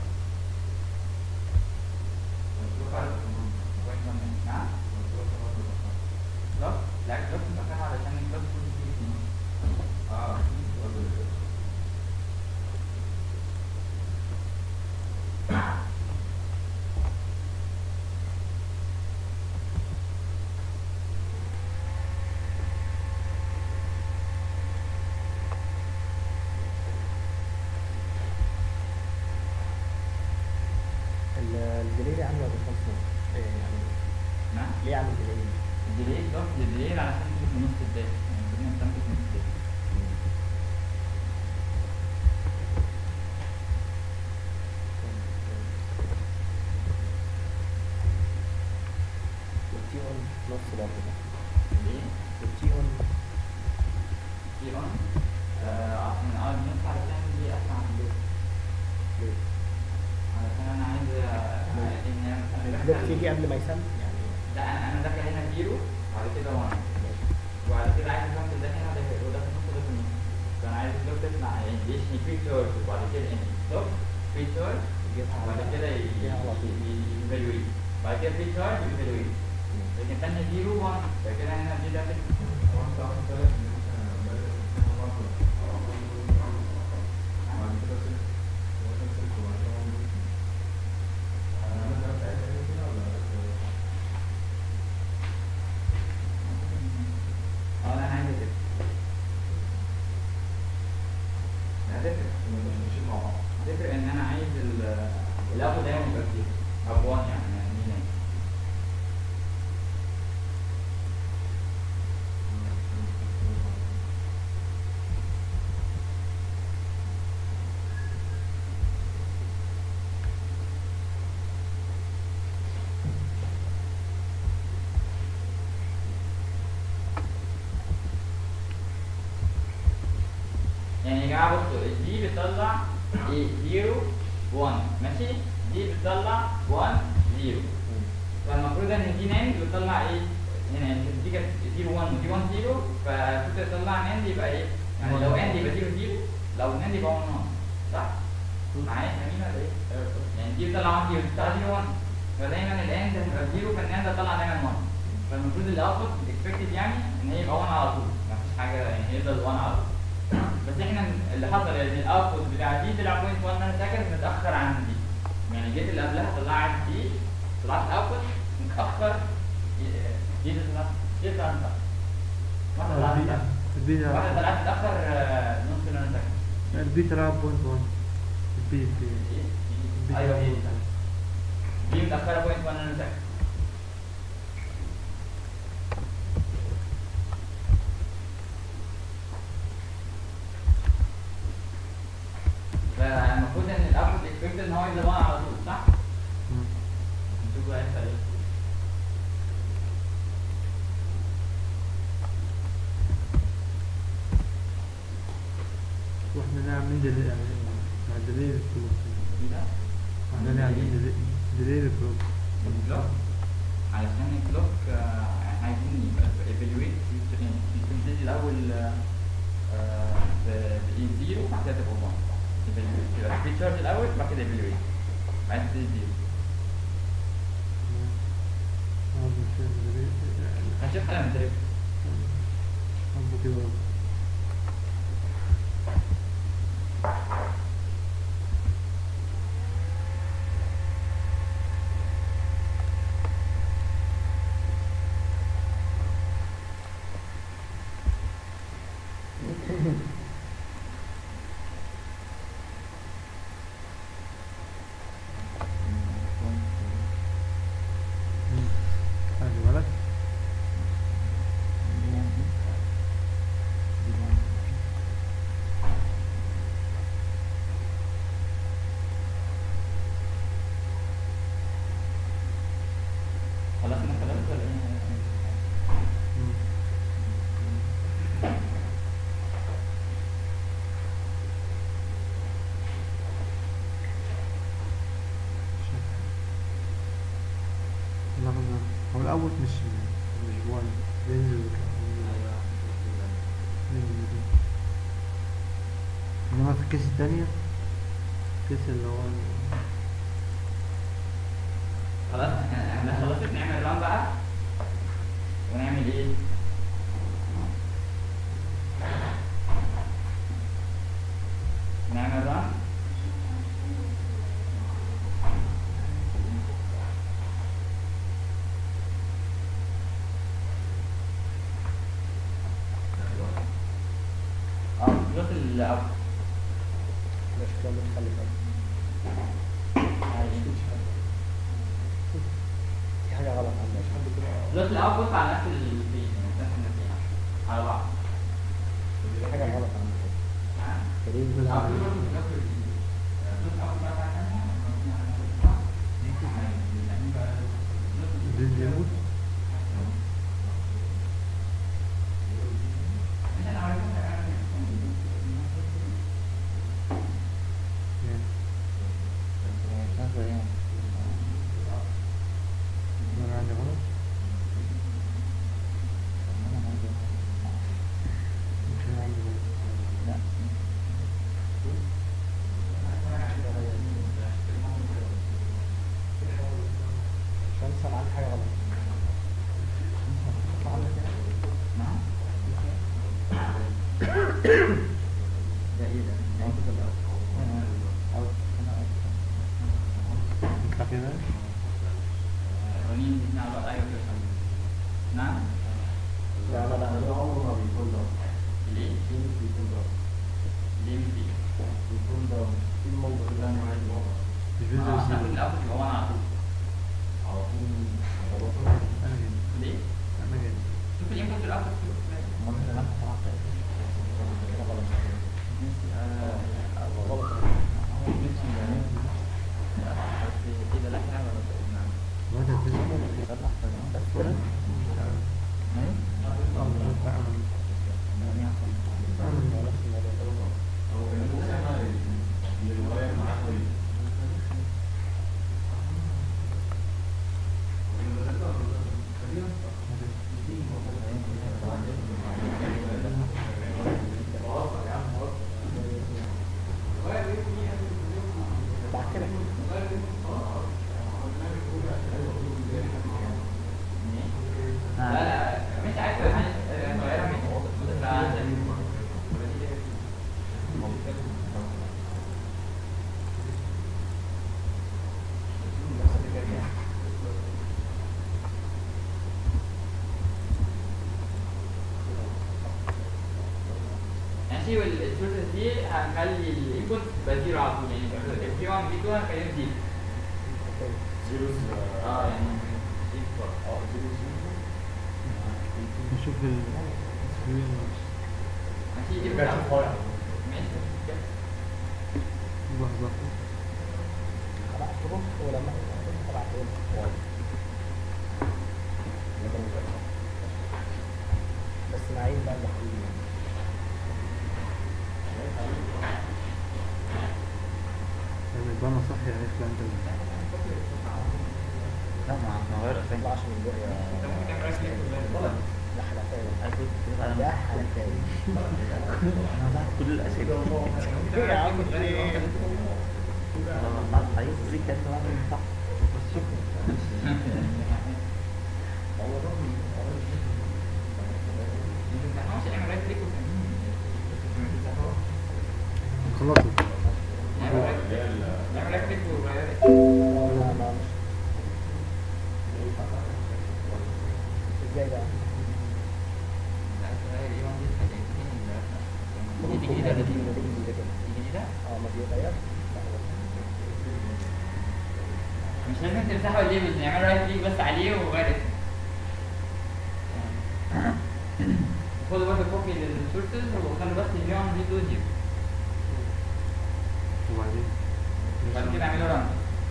نعم كلوك لا كلوك متأخرة علشان الكلوك كل شيء فيه
اه
ال- الدليل عامل ولا خمس نص؟ إيه يعني
نعم
ليه عامل دليل؟
الديلي كلوك الديلي علشان تيجي في نص الدقيقة يعني المفروض انك تعمل في نص الدقيقة
والتي اون نص برضه ده
ليه؟
والتي اون
في اون آه، عشان اه النص علشان دي اسرع من دول
ليه؟
علشان انا عايز آه، ان انا
الكلوك
بدخل-
تيجي قبل ما يسمي يعني
لا انا انا داخل هنا زيرو وبعد كده 1 وبعد كده عايز افصل ده هنا وده وده في النص وده في النص فانا عايز الكلوك تطلع يعني يديشني فري تشارج وبعد كده يعني ستوب فري تشارج
يجيبها
وبعد
على
كده
يجيبها على طول
يفالويت بعد كده فري تشارج يفالويت لكن ثانية زيرو 1 بعد كده هنا دي داخل
هو انت اصلا ثلاث ان مثلا بدل اسمها برضه بعد كده ست هو كان ست وبعد كده هو موجود. انا مثلا ساعتها هنا كده ولا
اه لا انا عايز كده هتفرق
ماشيين مع بعض
هتفرق ان انا عايز ال- الاخد دايما يبقى كتير او 1 يعني يعني هنا. يعني يا جماعه بصوا دي بتطلع ايه 0 1 ماشي دي بتطلع 1 0 فالمفروض ان دي ناند بتطلع ايه هنا يعني دي كانت 0 1 ودي 1 0 فالمفروض تطلع ناند يبقى ايه يعني لو اند يبقى 0 0 لو ناند يبقى 1 1 صح معايا فاهمين ولا ايه يعني دي بتطلع 1 0 بتطلع 0 1 فدايما الاند هتبقى 0 فالناند هتطلع دايما 1 فالمفروض الاوتبوت اكسبكتد يعني ان هي يبقى 1 على طول مفيش حاجه يعني هيفضل 1 على طول بس احنا اللي حصل ان الاوتبوت بتاع دي طلع 0.1 نانو سكند متاخر عن دي يعني جيت اللي قبلها طلعت دي طلعت الاوتبوت متاخر دي اللي طلعت دي اللي طلعت متأخر. واحده طلعت
البي
متأخر.
البي
واحده طلعت متاخر آه، نص نانو سكند
البي تلعب بوينت 1 البي البي
إيه؟
البي
ايوه هي
تلعب
دي دي متاخره 0.1 نانو سكند فالمفروض ان الاوتبوت اكسبكتد ان هو يبقى 1 على طول صح؟
مم.
نشوف بقى هيحصل ايه
واحنا ليه عاملين ديلي يعني يعني ديلي الفلوس
دي ده
احنا ليه عاملين ديلي ديلي الفلوس
الكلوك علشان الكلوك آه، احنا عايزين يبقى ايفالويت تبتدي الاول آه، آه، ب زيرو بعد كده تبقى 1 ايفالويت يبقى في تشارج الاول بعد كده ايفالويت بعدين تبتدي زيرو
اه مش ديلي
هنشوف حاجه من تريك
ابو كده خلي بالك الاوت مش مش بوان بينزل
ايوه
بينزل كده. انما في الكيس التانية الكيس اللي هو
خلاص احنا احنا خلصت نعمل ران بقى ونعمل ايه؟ نعمل ران اه خلص الأول
ده شكلها متخلف أوي. في حاجة غلط عندك
خلص الأول بص على نفس البيج نفس النتيجة على بعض
في حاجة غلط عندك كريم
بينزل يموت يعني انا عندي غلط مش انا عندي غلط
شمس أنا عندي حاجة غلط
يطلع كده
نعم
لا لا لا
عمره ما بيكون ده
ليه؟
بيكون ده
ليه مش ليه؟
بيكون ده في الموضوع ده انا عايز
مش بينزل
اه احنا
يسيبه.
كنا الأول يبقى وانا على طول
على طول
انا جاي
ليه؟
انا جاي
شوف الانبوت في الأول
وانت بتنزل
اللي ورايا معاه كويس
بعد كده
لا لا مش عارف غيرها من ماشي والسورسز دي هنخلي الانبوت بزيرو على طول يعني في 1 في 2 هنخليهم زيرو
زيروز
اه يعني
اه زيروز
نشوف ال
ماشي دي
كانت رفيع
ماشي
لحظة
هبعتهم ولما هبعتهم بس نعيم بقى اللي حبيبي
يعني يبقى انا صح يعني يخلع انت
لا ما ما غير
ما
اسامي
تطلعش من بقى
انت ممكن تعمل رايت كليك ولا
ده حلفاوي
انا كنت
ده
انا
حلفاوي
انا بعت كل الاسئله
ايه يا عم
انا عايز ازيك انت بعمل صح بس شكرا
ما تفتحهمش اعمل رايت كليك
خلصت
اعمل رايت كليك وغير
لا ما ازاي بقى؟
دي جديدة دي
دي جديدة كده
جديدة
اه ما بيغير
مش لازم تمسحوا الليبلز نعمل رايت كليك بس عليه وغير اسمه خدوا برضه كوبي للسورسز وخلوا بس الفي 1 في 2 زيرو
وبعدين
بعد كده اعملوا ران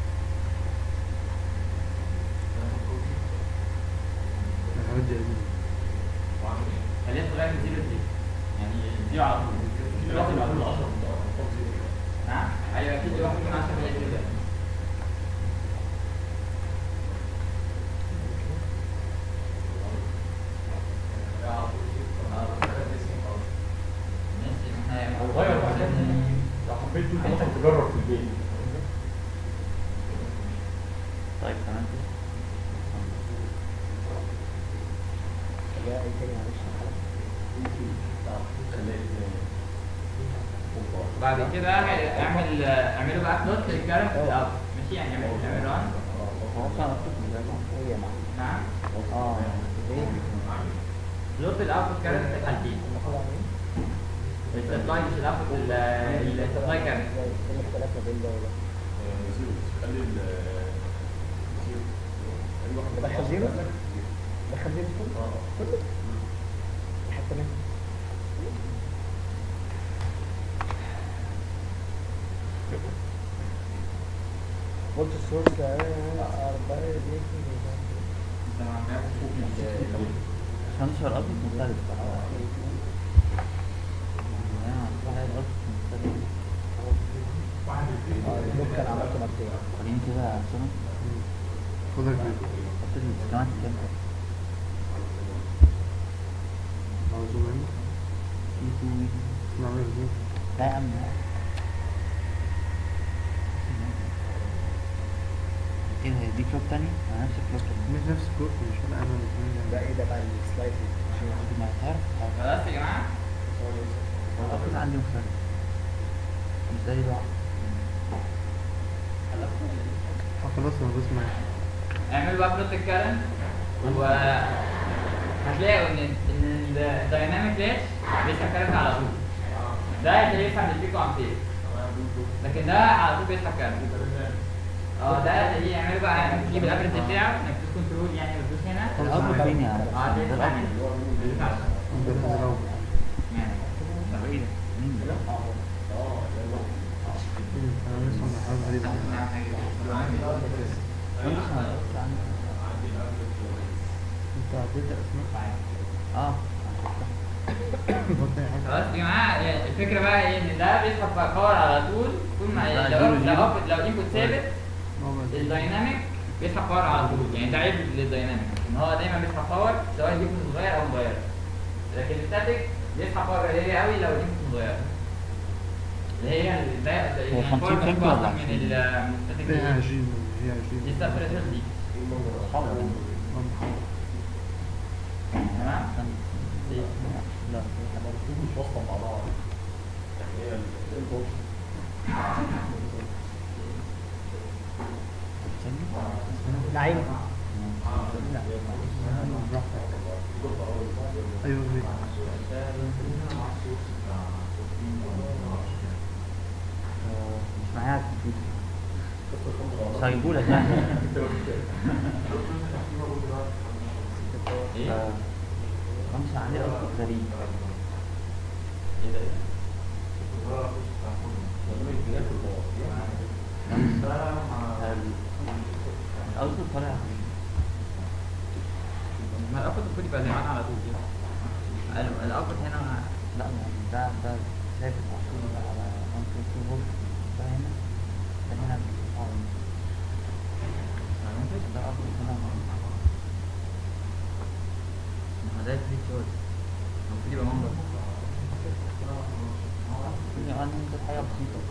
الحاجات دي قديمة
خليها تغير من زيرو لزيرو يعني زيرو على طول مش واحد على طول نعم ايوه اكيد واحد من 10 خليها زيرو انت تجرب في البيت
طيب تمام
ده ايه تاني معلش
بعد كده اعمل اعملوا بقى بلوت للكارنت الاب ماشي يعني اعمل اعمل ران
هو كان مكتوب من زمان.
ايه يا معلم
نعم
اه
ايه
بلوت الاوتبوت كارنت في الحالتين السبلاي مش الاوتبوت السبلاي كارنت
ايه الاختلاف ما بين ده وده دخل زيرو دخل زيرو كله كله حتى منه قلت السورس أربعة دي
عشان تشعر أبيض مختلف يعني هتلاقي الأبيض مختلف
اه كان عملته مرتين
خليني كده يا سلام
خدها كده
حط الكمان كام
عاوزه مني
في تو
نعمل زوم
لا يا عم ايه ده دي كلوب تاني؟ انا نفس الكلوب تاني
مش نفس الكود مش انا انا
ده ايه ده بقى السلايد
ما تعرف
خلاص يا جماعه
اعتقد عندي مختلف مش زي بعض
خلاص انا بسمع
اعملوا بقى بلوت الكارنت و هتلاقوا ان ان الدايناميك لاتش بيسحب كارنت على طول ده هتلاقيه يسحب البيكو امبير لكن ده على طول بيسحب كارنت اه ده هتلاقيه يعملوا بقى تجيب الافرج بتاعه انك تدوس كنترول يعني وتدوس هنا
الأب فين يا عم؟
اه
ده
ده
الأب
الأب.
ده الأول
يعني
طب ايه ده؟ مين ده؟
انا لسه من حاجة غريبة
نعم حاجة.
انت عديت اسماء
اه
قلت اي حاجة
خلاص يا جماعه يعني الفكره بقى ايه ان ده بيسحب باور على طول طول ما
لا،
لو
زيرو
لو
زيرو.
output- لو انبوت ثابت
ما بقى-
الدايناميك بيسحب باور على طول يعني ده عيب للدايناميك ان هو دايما بيسحب باور سواء الانبوت صغير او مغير لكن الستاتيك بيسحب باور قليله قوي لو الانبوت صغير اللي هي ال- ده ده-
هو
يعني
50
الباور
فيمتو
مكتوب
ولا
أصلاً من
20?
ال- من الستاتيك
هي
دي.
20 هي 20
دي ستات بريشر دي
اصحاب يعني.
تمام
لا
نعيم
ايوه ليه
مش معايا على الكمبيوتر مش هجيبهولك يعني
ايه
آه، امشي عليه اصلا غريب الاوتبوت طالع
ما الاوتبوت المفروض يبقى زي ما انا على طول ال- الاوتبوت هنا
لا يعني ده ده ثابت محطوط على 1.2 فولت ده هنا ده هنا اه ده اوتبوت هنا
ما هو ده الفري تشارج المفروض يبقى منبر
يعني انا دي حاجه بسيطه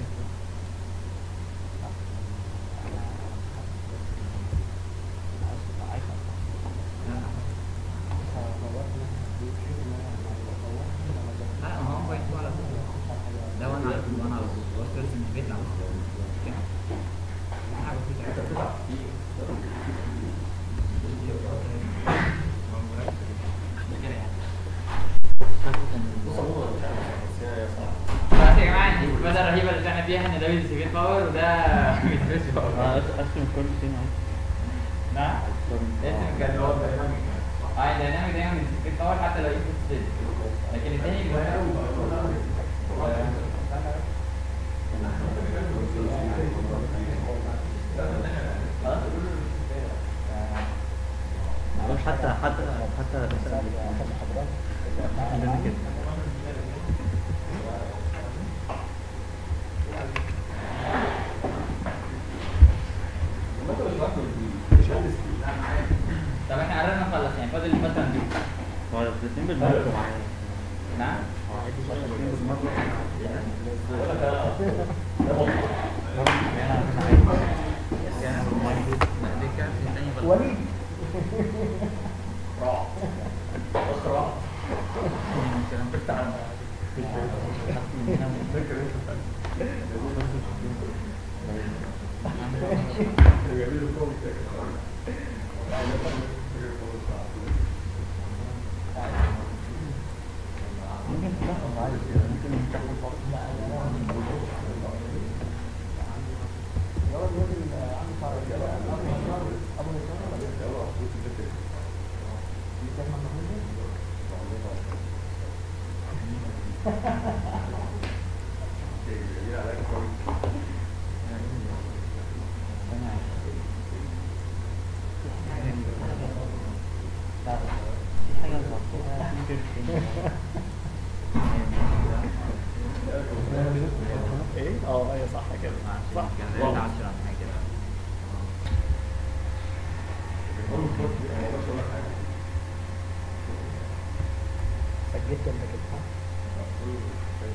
لا ما هو كويس على طول ده وانا على طول وانا على طول هو بس مش بيطلع بس كده حاجه بسيطه كده يعني خلاص يا جماعه الاستفاده الرهيبه اللي طلعنا بيها ان ده بيديسيبيت باور وده بيديسيبيت باور
اقسم الكل فين اهو
نعم اسم كان هو اه الديناميك دايما بيديسيبيت باور حتى لو يكون ستيل لكن التاني
مش حتى حتى حتى عندنا كده
طب احنا قررنا نخلص يعني فاضل مثلا دي
هو الاثنين بالمرة
نعم
الاثنين بالمرة بيلعب مش عايز كان موجود دي كارت تاني بل-
وليد
كان بتاع ممكن تاخد عادي كده ممكن تاخد فرق
الولد نزل عنده شعر كده ابو هشام ابو هشام ولا ايه؟ دي كلمة مهمة
في حاجة مظبوطة
ايه؟ اه ايوه صح كده صح
كان زي العشرة حاجة كده
سجلت انت كده صح؟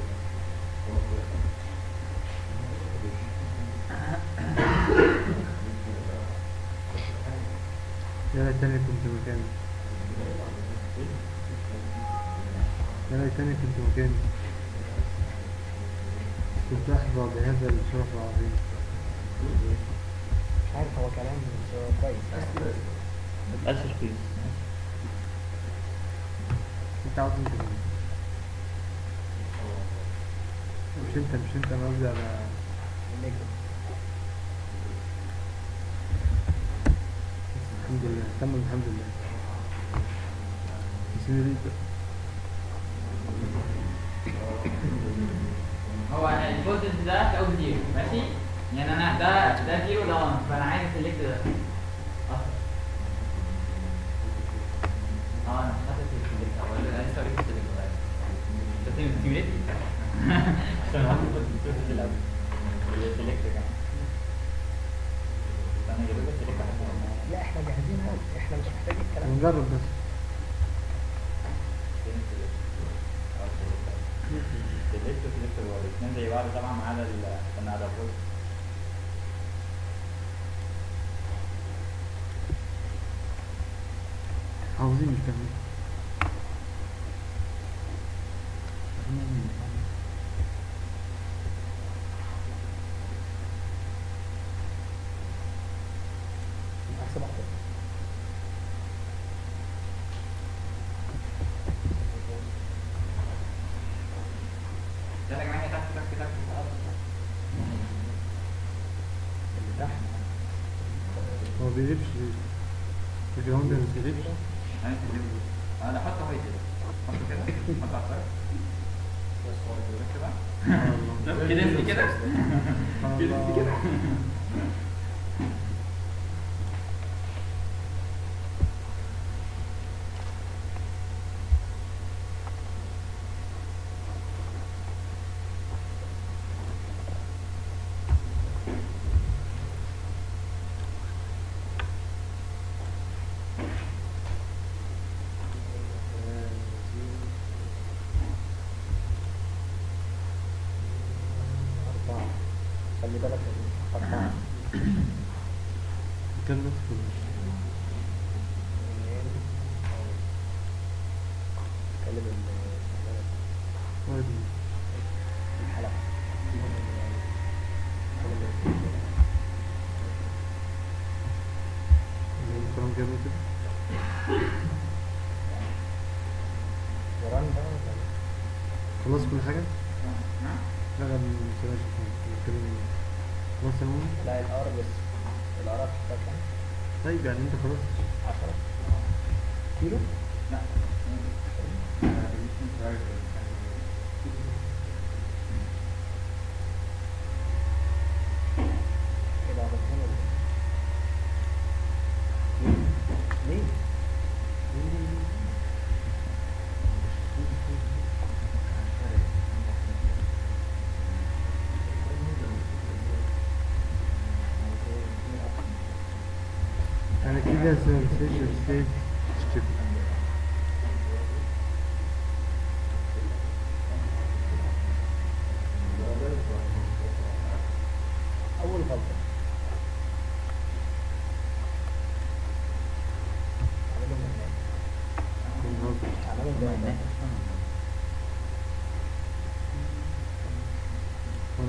يا ليتني كنت مكاني يا ليتني كنت مكاني كنت أحظى بهذا الشرف العظيم
مش عارف هو كلام مش كويس
متأثر فيه
أنت عاوز أنت كمان مش أنت مش أنت أنا قصدي على
النجم
الحمد لله تم الحمد لله سينيوريتا
هو الفولتج ده في اول زيرو ماشي يعني انا ده ده زيرو ده 1 فانا عايز اسلكت ده اصلا اه انا مش حاطط السلكت هو انا لسه قريت السلكت بس سيميوليت عشان هو الفولتج الاول السلكت كمان فانا جايب لك السلكت
لا احنا جاهزين قوي احنا مش محتاجين الكلام ده
نجرب بس
سلكت وسلكت هو الاثنين زي بعض طبعا ما عدا ال- استنى على الفولت
عاوزين مش فاهمين
احسب واحدة
ده يا جماعه تحت تحت تحت
اللي تحت
هو بيقلبش ليه؟ الجراوند ما بيقلبش
انا سلكت انا حطه هو كده حطه كده حطه على الطرف كده كده انت كده كده انت كده
أربعة خلي بالك من أربعة
كان نفس كله
اثنين اتكلم ال-
واحد
الحلقة
الكلام كده كده
وران بقى ولا إيه؟
خلص كل حاجة؟ لا لا من سلاش نتكلم خلاص يا ماما
لا الار بس الار هتحطها كام؟
طيب يعني انت خلاص
10 كيلو؟
لا
ايه ده عملتين ولا ايه؟ ليه؟ ليه؟
يعني كده سنسيشن ستيت ستيب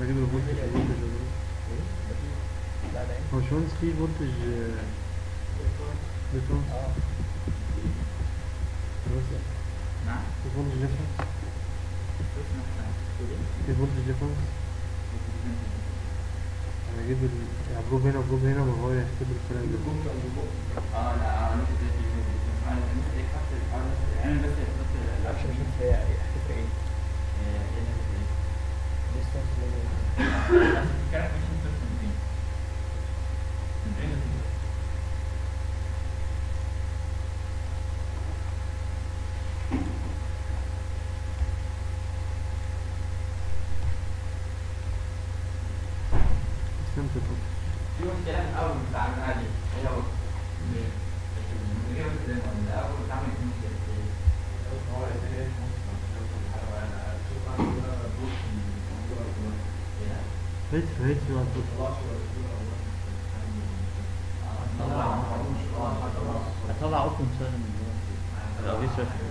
اجيب الفولتج والفولتج ولا
ايه ده في لا ده
هو باشمهندس في فولتج ديفرنس
اه
بس
نعم
في فولتج ديفرنس
بص مثلا تقول ايه؟
في فولتج ديفرنس انا اجيب ال يعني بروب هنا وبروب هنا وهو يحسب الفرق ده
اه لا اه نقطة زي دي انا نفسي خدت الحوار ده انا بس بس
معرفش اشوف هي هتفرق ايه distance level.
استمتع
في مشكلة في الأول بتاع العادي هي هو من غير بس زي ما قلنا، الأول بتعمل في مشكلة
هو الإنتاجية في مصر مش هيوصل لحاجة أنا أشوف عندي بقى بوست من الموضوع ده
هيت هيت في واحد بوت.
طلعش ولا بتقول أول
اطلع اوبن سورس من دلوقتي لو في سورس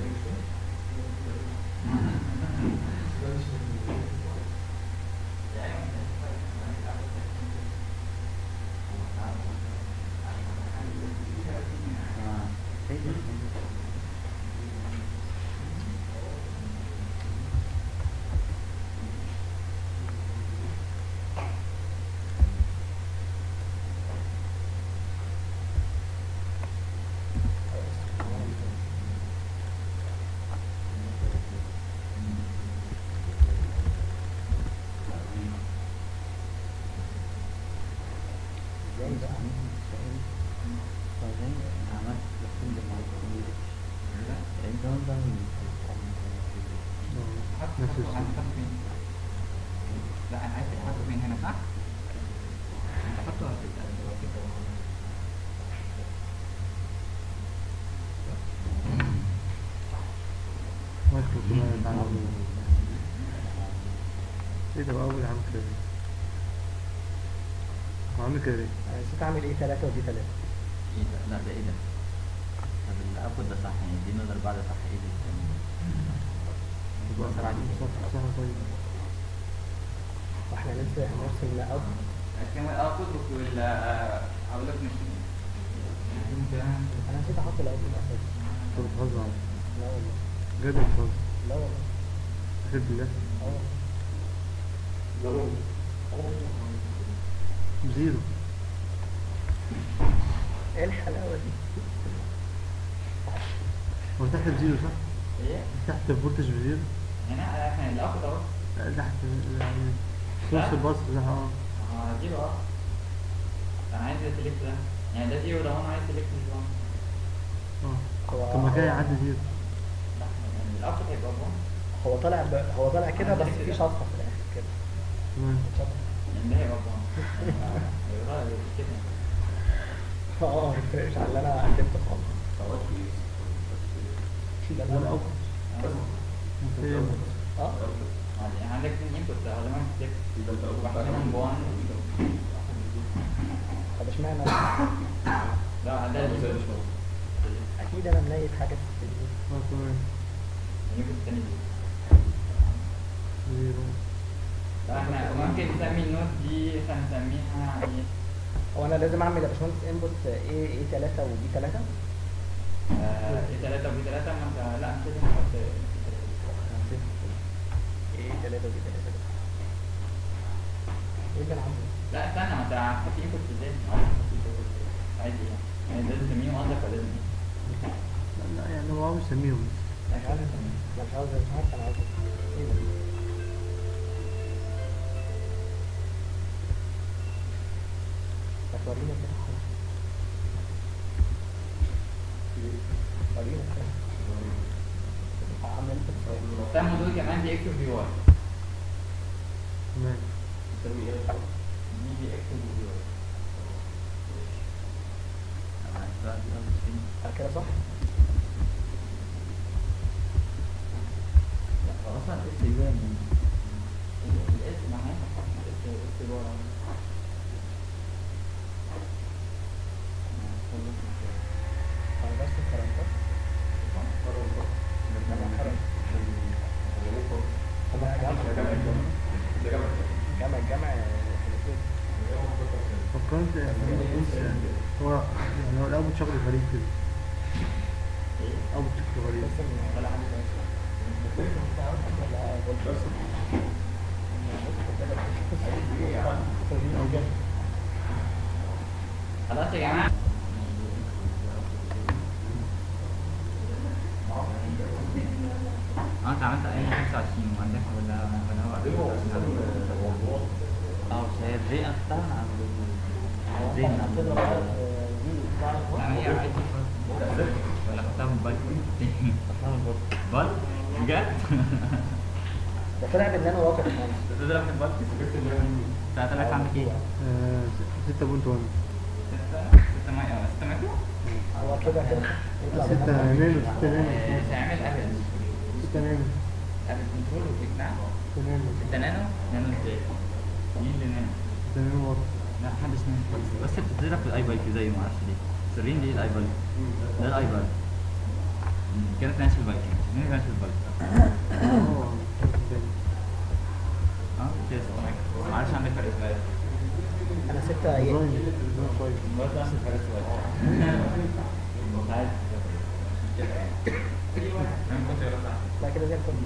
اه ايه ده؟
ازاي بقى
بعدين عملت كل ما النظام ده
نفس الشيء
لا أنا عايز أحطه من هنا صح؟ أحطه في
مايكرو كده يتعامل ايه ده بقى اول عامل كده ليه؟ هو عامل كده ليه؟
انا نسيت اعمل ايه ثلاثة ودي ثلاثة
ايه ده؟ لا ده ايه ده؟ طب الاوتبوت ده صح يعني دي نقدر بعد صح ايه ده؟
يبقى
بسرعة دي.
صح صح طيب
واحنا لسه هنرسم لا اوت
كان الأوتبوت وال أقول لك مش
انا نسيت احط الاوت اساسا
انت بتهزر عليا.
لا والله
بجد بتهزر
لا والله
احب بالله
اه والله
زيرو
ايه الحلاوة دي
هو تحت بزيرو صح؟
إيه؟
تحت الفولتج بزيرو
هنا احنا الأوتبوت أهو
لا، تحت يعني سورس
لا.
الباص ده اه
اه زيرو اه انا عايز سيلكت ده يعني ده زيرو ده هو انا عايز سيلكت مش وان
اه
هو
طب ما كده
هو-
يعدي زيرو
لا يعني الاوتبوت هيبقى وان
هو طالع ب... هو طالع كده بس في شطة في الاخر كده
تمام
شطة
يعني ده هيبقى وان هيبقى غلط كده
اه ما يفرقش عن اللي انا قدمته خالص ده
ده
الأول.
الأول. اوكي
اه
يعني عندك اثنين انبوت غالبا سيلكت واحد منهم بوان
طب اشمعنى
لا ده الانبوت
اكيد انا منيت حاجة في الفيديو
اه تمام
الانبوت الثاني دي
زيرو
لا احنا ممكن نسمي النوت دي هنسميها ايه؟
هو انا لازم اعمل يا باشمهندس انبوت ايه ايه 3 وبي 3
آه، ايه 3 وبي 3 ما انت لا مش لازم نحط
ايه 3 وبي 3 ايه اللي انا عامله
لا استنى ما انت هتحط انبوت ازاي؟ عايز تحط input إزاي؟ عايز ايه؟ يعني لازم تسميهم قصدك ولا لازم ايه؟
لا لا يعني هو عاوز يسميهم
لا مش عايز اسميهم
انا مش عاوز مش عارف انا عاوز ايه ده طب ورينا كده حاجة. ورينا كده هعمل كده.
سموا دول كمان دي اكس وفي واي
تمام
دي دي اكس وفي واي
بعد كده صح؟
اصلا اس يبان
الاس معناه الاس الاس جوه
انا بس الكلام ده انا خرج انا جامع جامع جمع حلقتين
فكرت بص هو يعني هو الأول شغل غريب كده أول شكل غريب
بس من ولا حاجه ولا بس
خلاص يا جماعه اه انت عملت اي 25 وعندك ولا ولا هو
أو سيرجي أختار عن زين
تضرب
يعني هي عايزة ولا خدتها من بالك بال بجد
ده طلع بالنانو واقع خالص
تضرب من بالك بتاعت لك عندك ايه؟
آه، ستة بونت وان
ستة ستة مايكرو ستة مايكرو
هو كده كده يطلع
ستة نانو ستة نانو
آه، تعمل ابل
ستة نانو
ابل كنترول وتقنع
ستة نانو
ستة نانو نانو ازاي؟ مين اللي نانو؟
ستة نانو واط
لا محدش نانو خالص بس بتتضرب في الاي بايك زي ما اعرفش ليه سرين دي الاي بايك ده الاي بايك مم، كده تناسب البايك مين تناسب البايك؟
اه تاني.
اه كده ستة مايكرو معرفش عندك فرق صغير
انا ستة ايه
ديزاين ديزاين كويس
برضه نفس الفرق صغير عادي انا كنت يلا صح
لا كده زي الفل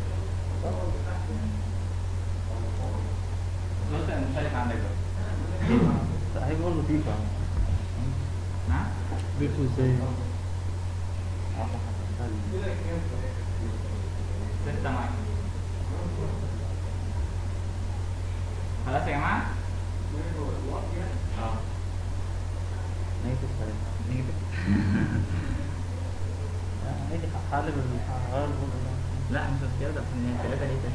بص انا مشارك عندك بقى
هي برضه فيفا
نعم
بيكو ازاي
ستة معاك خلاص يا جماعة؟ اه
نيجاتيف ثلاثة هيجي حالب الغير برضه
لا مش مشكلة ده عشان هي ثلاثة ليه تاني؟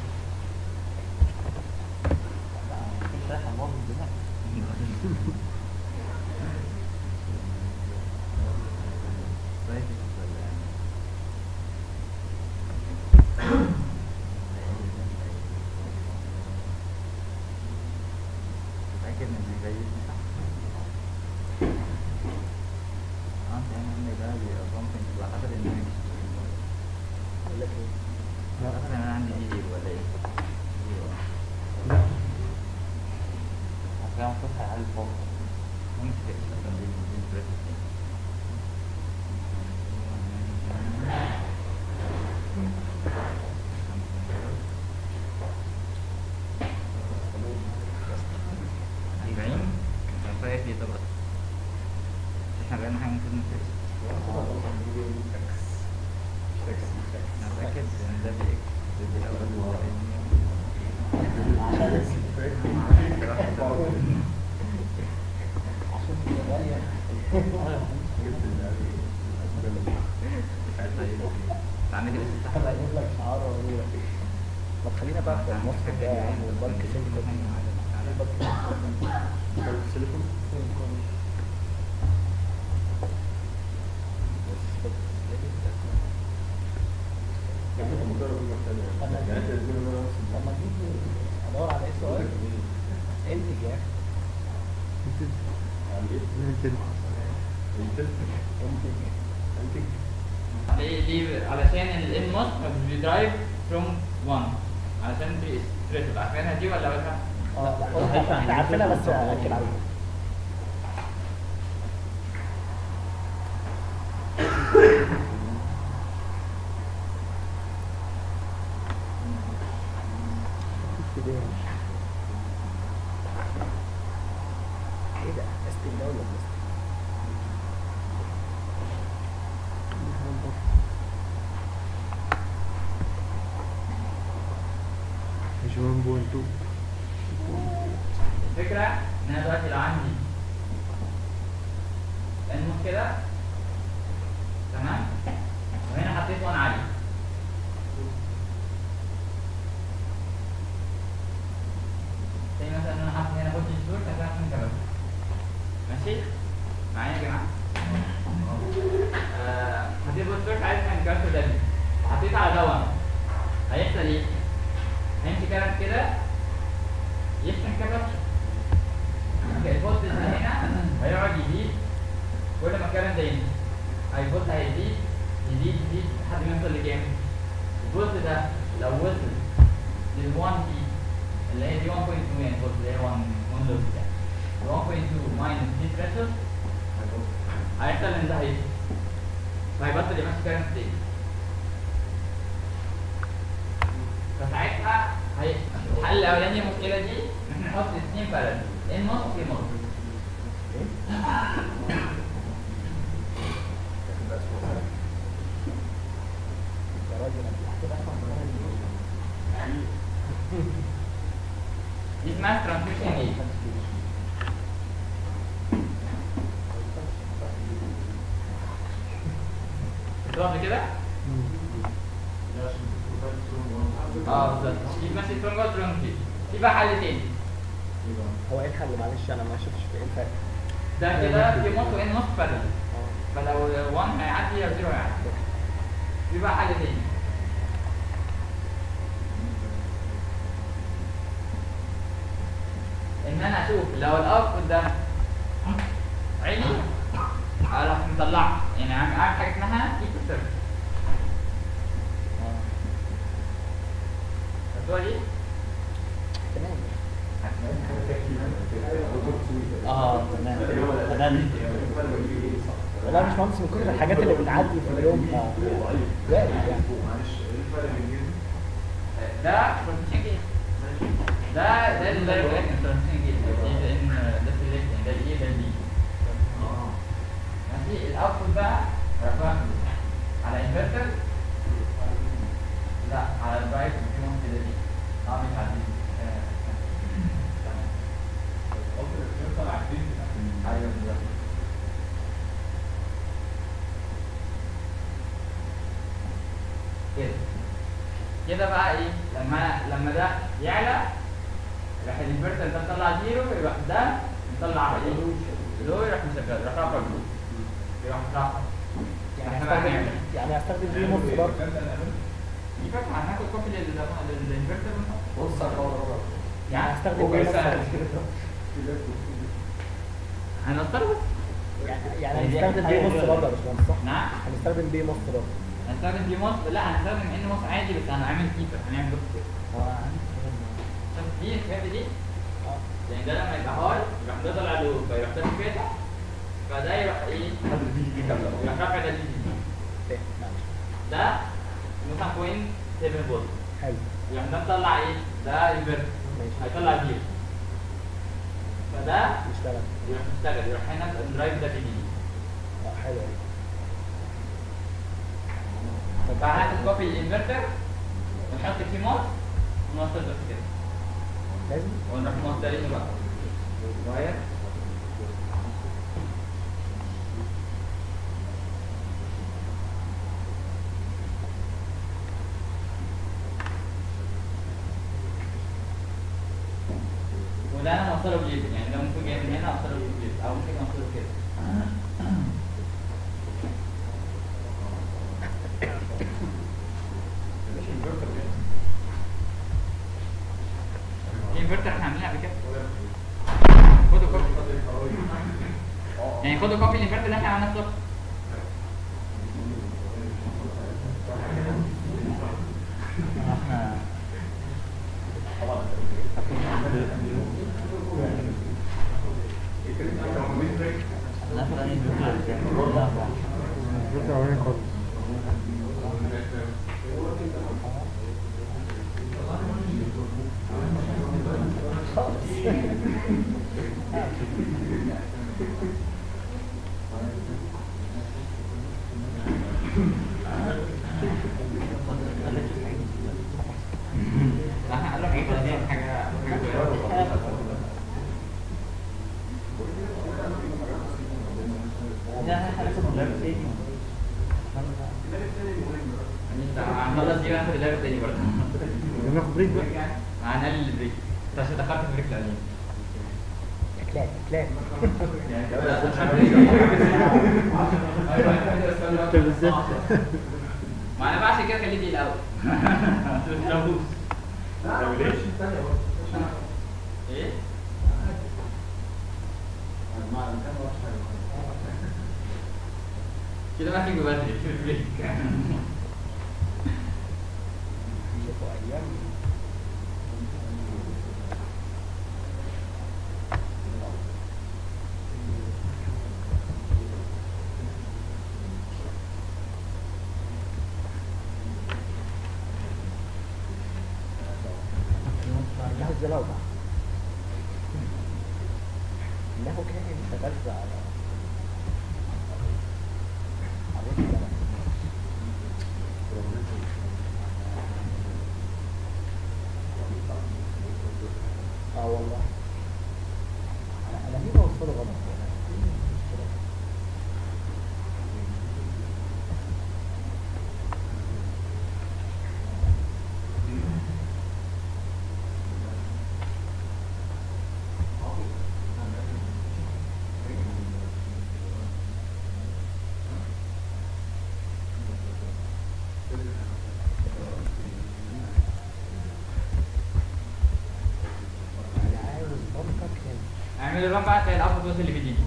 مش رايح على الموضوع دلوقتي
متأكد إن زي دي صح؟ اه انت يعني عندك ده بيبقى ممكن تبقى حسب الناس
اقول لك ايه
حسب ان انا عندي دي ولا ايه؟
لا
هتلاقي مفتوح على الفوق
ممكن تبقى اصلا دي دي البريك أربعين كان فرق لي طبعا احنا بقينا حاجة ممكن نفكس أنا متأكد إن ده بإكس ده بالأول
عشان تبقى غالية
طيب تعالى كده ستة
هبقى اجيب لك شعار واقول لك ما تخلينا بقى في المصر ده يا عم والبنك سيليكون لما تيجي ادور على ايه سؤال انتج يا اخي
انت
انتج
ليه ليه علشان الان موست بيدرايف فروم 1 علشان دي ستريس عارفينها دي ولا بس
اه لا قلت احنا عارفينها بس اكد عليها ايه ده؟ استك ده ولا بلاستيك؟
مش 1.2
الفكرة ان انا دلوقتي لو عندي ان موست كده تمام وهنا حطيت 1 عالي زي مثلا انا حاطط هنا فولتج سورس عشان عشان كده ماشي معايا يا جماعه آه، حطيت فولتج سورس عايز من كارت ده وحطيت على دون هيحصل ايه؟ هيمشي كارت كده يفتح كابتشر الفولت اللي هنا هيقعد يزيد كل ما الكلام ده ينزل الفولت هيزيد يزيد يزيد لحد ما يوصل لكام؟ الفولت ده لو وصل لل 1 دي اللي هي دي 1.2 يعني فولت اللي هي 1 1 لوس يعني 1.2 ماينس دي ثريشولد هيحصل ان ده هيقفل فهيبطل يمشي كارنت تاني فساعتها هي الحل الاولاني المشكله دي ان احنا نحط اثنين بارل ان نص وفي نص
يا راجل انا كده
دي اسمها ترانسميشن ايه شفتوها قبل كده؟ اه بالظبط دي ماشي سترونج ولا سترونج في في بقى حل تاني
هو ايه الحل معلش انا ما شفتش في ايه الفرق
ده كده في نص وان نص بارل
اه
فلو 1 هيعدي او 0 هيعدي في بقى حل تاني ان انا اشوف لو الاوتبوت ده عالي اروح مطلعه يعني عامل عامل حاجه اسمها ايكو سيرفيس الصوره دي
تمام
اه تمام تمام
والله يا باشمهندس من كتر الحاجات اللي بتعدي في اليوم اه وارد يعني
ده ترانزيشن جيت ده ده اللي ده ترانزيشن جيت ده ان ده سيلكت ده الايه ده البي ماشي الاوتبوت بقى رفعت على انفرتر لا على الدرايف في ممكن كده دي اه مش على دي آه، تمام ايوه بالظبط كده كده بقى ايه لما لما ده يعلى راح الانفرتر ده مطلع زيرو يروح ده مطلع ايه لو يروح مشغل يروح رافع بلو يروح رافع
يعني
احنا بقى
هستخدم
هنعمل
يعني هستخدم دي نص برضه
دي فاكر هناخد كوبي لل- للانفرتر
يعني هستخدم دي نص برضه.
هنفترض
يعني يعني هنستخدم دي نص برضه يا باشمهندس صح؟
نعم
هنستخدم دي نص برضه
هنستخدم دي موس لا هنستخدم ان موس عادي بس هنعمل كيفر هنعمل دوت كده
هو عندي سؤال.
شوف دي الكاب دي
اه
يعني ده لما يبقى هاي يروح ده طالع له فيروح ده فاتح فده يروح ايه يروح رافع ده دي
فاهم معلش
ده مثلا بوينت 7 فولت
حلو
يعني ده مطلع ايه؟ ده انفرتر
ماشي
هيطلع زيرو فده
يشتغل
يروح يشتغل يروح هنا الدرايف ده بيجي
اه حلو أوي.
فهناخد كوبي الانفرتر ونحط فيه موس ونوصل بس كده
لازم
ونروح موصلينه بقى واير وده انا موصله بليد يعني ده ممكن جاي من هنا اوصله بليد او ممكن اوصله كده في انفرتر احنا عاملينها قبل كده خدوا كوبي يعني خدوا كوبي الانفرتر اللي احنا عملناه الصبح
احنا ناخد انهي فكرة لا
الفكرة الأولانية خالص
لا احنا قال له حاجات دي حاجه حاجه صغيرة.
لا هناخد لعب تاني
هنخلص دي وناخد اللعبه التاني برضه
ناخد بريك بقى
هنقلل البريك انت عشان دخلت في بريك الاولاني
كلاب كلاب
انت بالذات
ما انا بقى عشان كده خليت دي الاول ايه كده ما في بدري في البريك
شوفوا ايام ده الأوضح إنه كائن يتغذى على على الزرع. اه والله انا انا ليه بوصله غلط أنا إيه المشكلة؟ انا عاوز منطق هنا
اعمل الرقم بقى تلاقي الالفا بلس اللي بيجي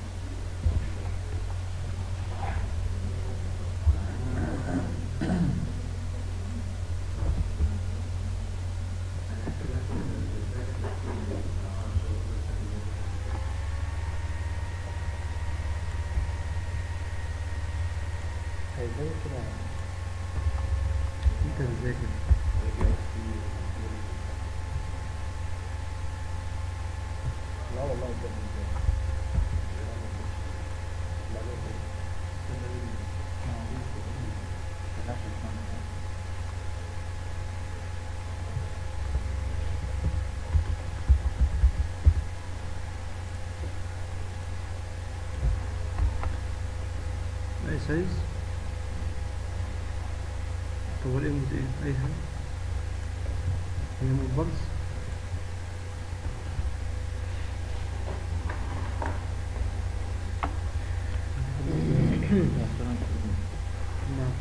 هيبان كده
انت ازاي كده
لا والله بجد بجد. لا لا
اي سايز طب والايه مز ايه اي حاجة هي مقبلس نعم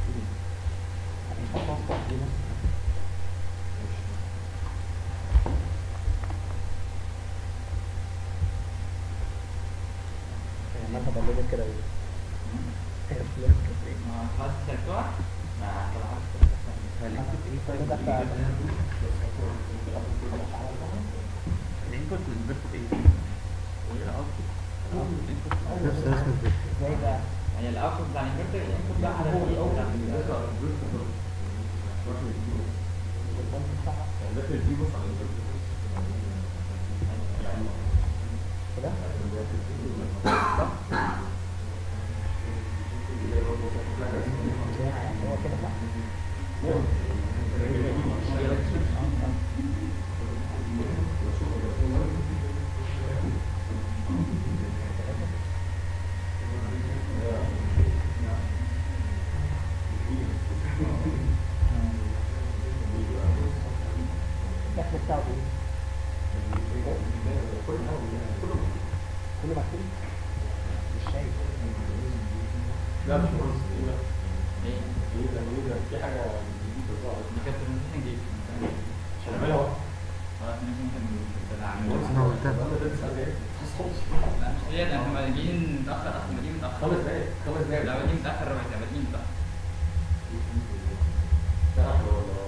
مش هتوصل دي نفس هي مرة بلدت كده ايه هي بلدت كده ايه
ما خلاص سلكتوها ما طلعت
كل ده بتاع
الانبوت والانبوت ايه؟
نفس رسم الفيديو
ازاي بقى
يعني الاوتبوت بتاع الانفرتر الانبوت بقى على الايه بتاع
البنك بتاعها كده هو كده صح الدخل بتاعه ايه؟ كله مكتوب مش شايف
لا مش مهندس
ايه
ايه ده ايه ده في حاجه جديده ظهرت
دي كانت برزنتيشن جديد
مش هنعملها واحده
خلاص ممكن
انا
نعملها
قلتها
ولا ده تسال ايه؟
لا مش هي ده احنا جايين متاخر اصلا بادئين متاخر
خمس دقايق خمس دقايق
لا بادئين متاخر ربع ساعه بادئين متاخر
تعرف ولا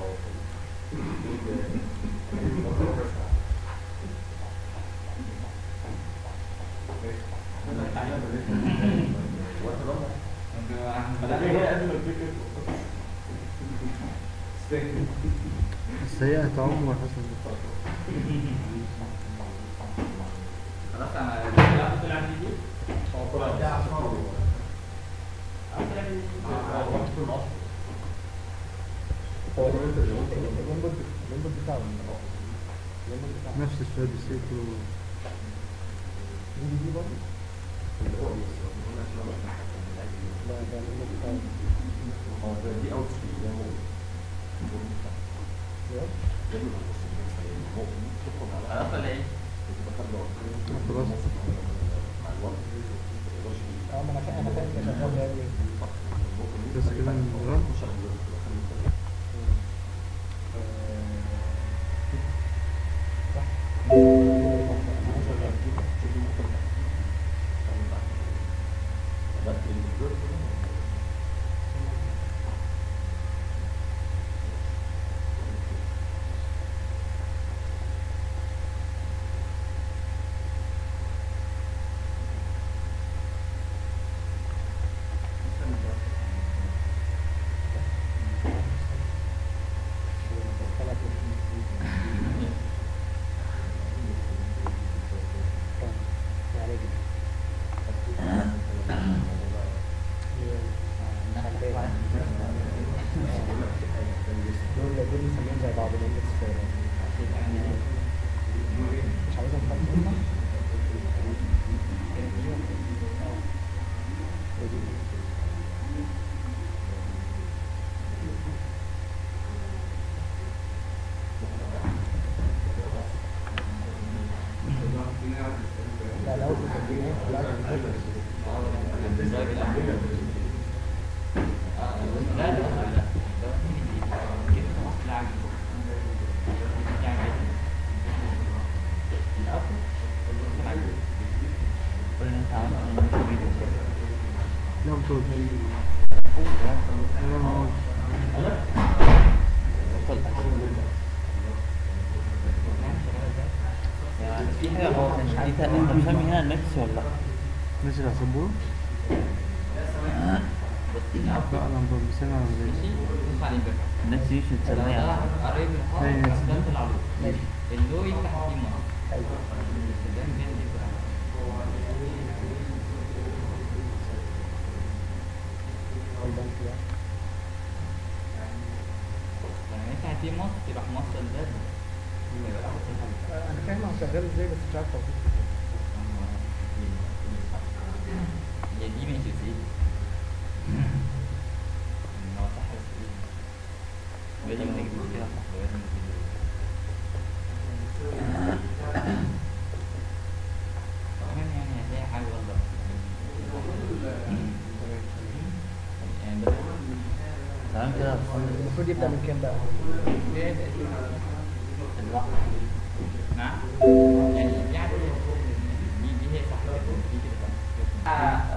انا جاي هنا قبل ما الفكره
بس هي هتعم حسن
خلاص انا لا طلع في دي
هو طلع ده عشان هو
طلع في دي
هو الانبوت الانبوت بتاعه الانبوت بتاعه
نفس السؤال بس هي كله
دي دي برضه لا ده الانبوت بتاعه
هو ده دي اوت
خلاص ولا ايه؟
خلاص
اه ما انا فاهم انا فاهم كده شغال يعني
بس كده نجرب
لا كان
الدرايف الأول. آه، لا لا لا لا ده كده خلاص لا عجب. يعني الأصل كان عجب.
قول لي انت عملت ايه مش فيديو
لا ما تقولش
قول
لا ما قلتش
وصل يعني في حاجة هو كان دي تا- انت مسمي هنا النكس ولا لا؟
نزل على السبورة لا انا بسمع على
ماشي
زي
بص على الباك
النكس دي مش
ده
متسمية
ده قريب من الخط
أيوة.
بس ده في العروض اللو يفتح فيه مصر ده كان دي بقى.
البنك ده
لما يفتح فيه مصر يروح موصل ده يبقى الأول في الحل.
انا فاهم هو شغال ازاي بس مش عارف توصيف
هي دي ماشي ازاي هو صح بس ايه لازم نكتب كده صح لازم نكتب المهم يعني هتلاقي حاجة غلط يعني ده
تمام كده
المفروض يبدا من كام بقى؟
الوقت
نعم يعني يعني دي دي هي صح كده دي كده صح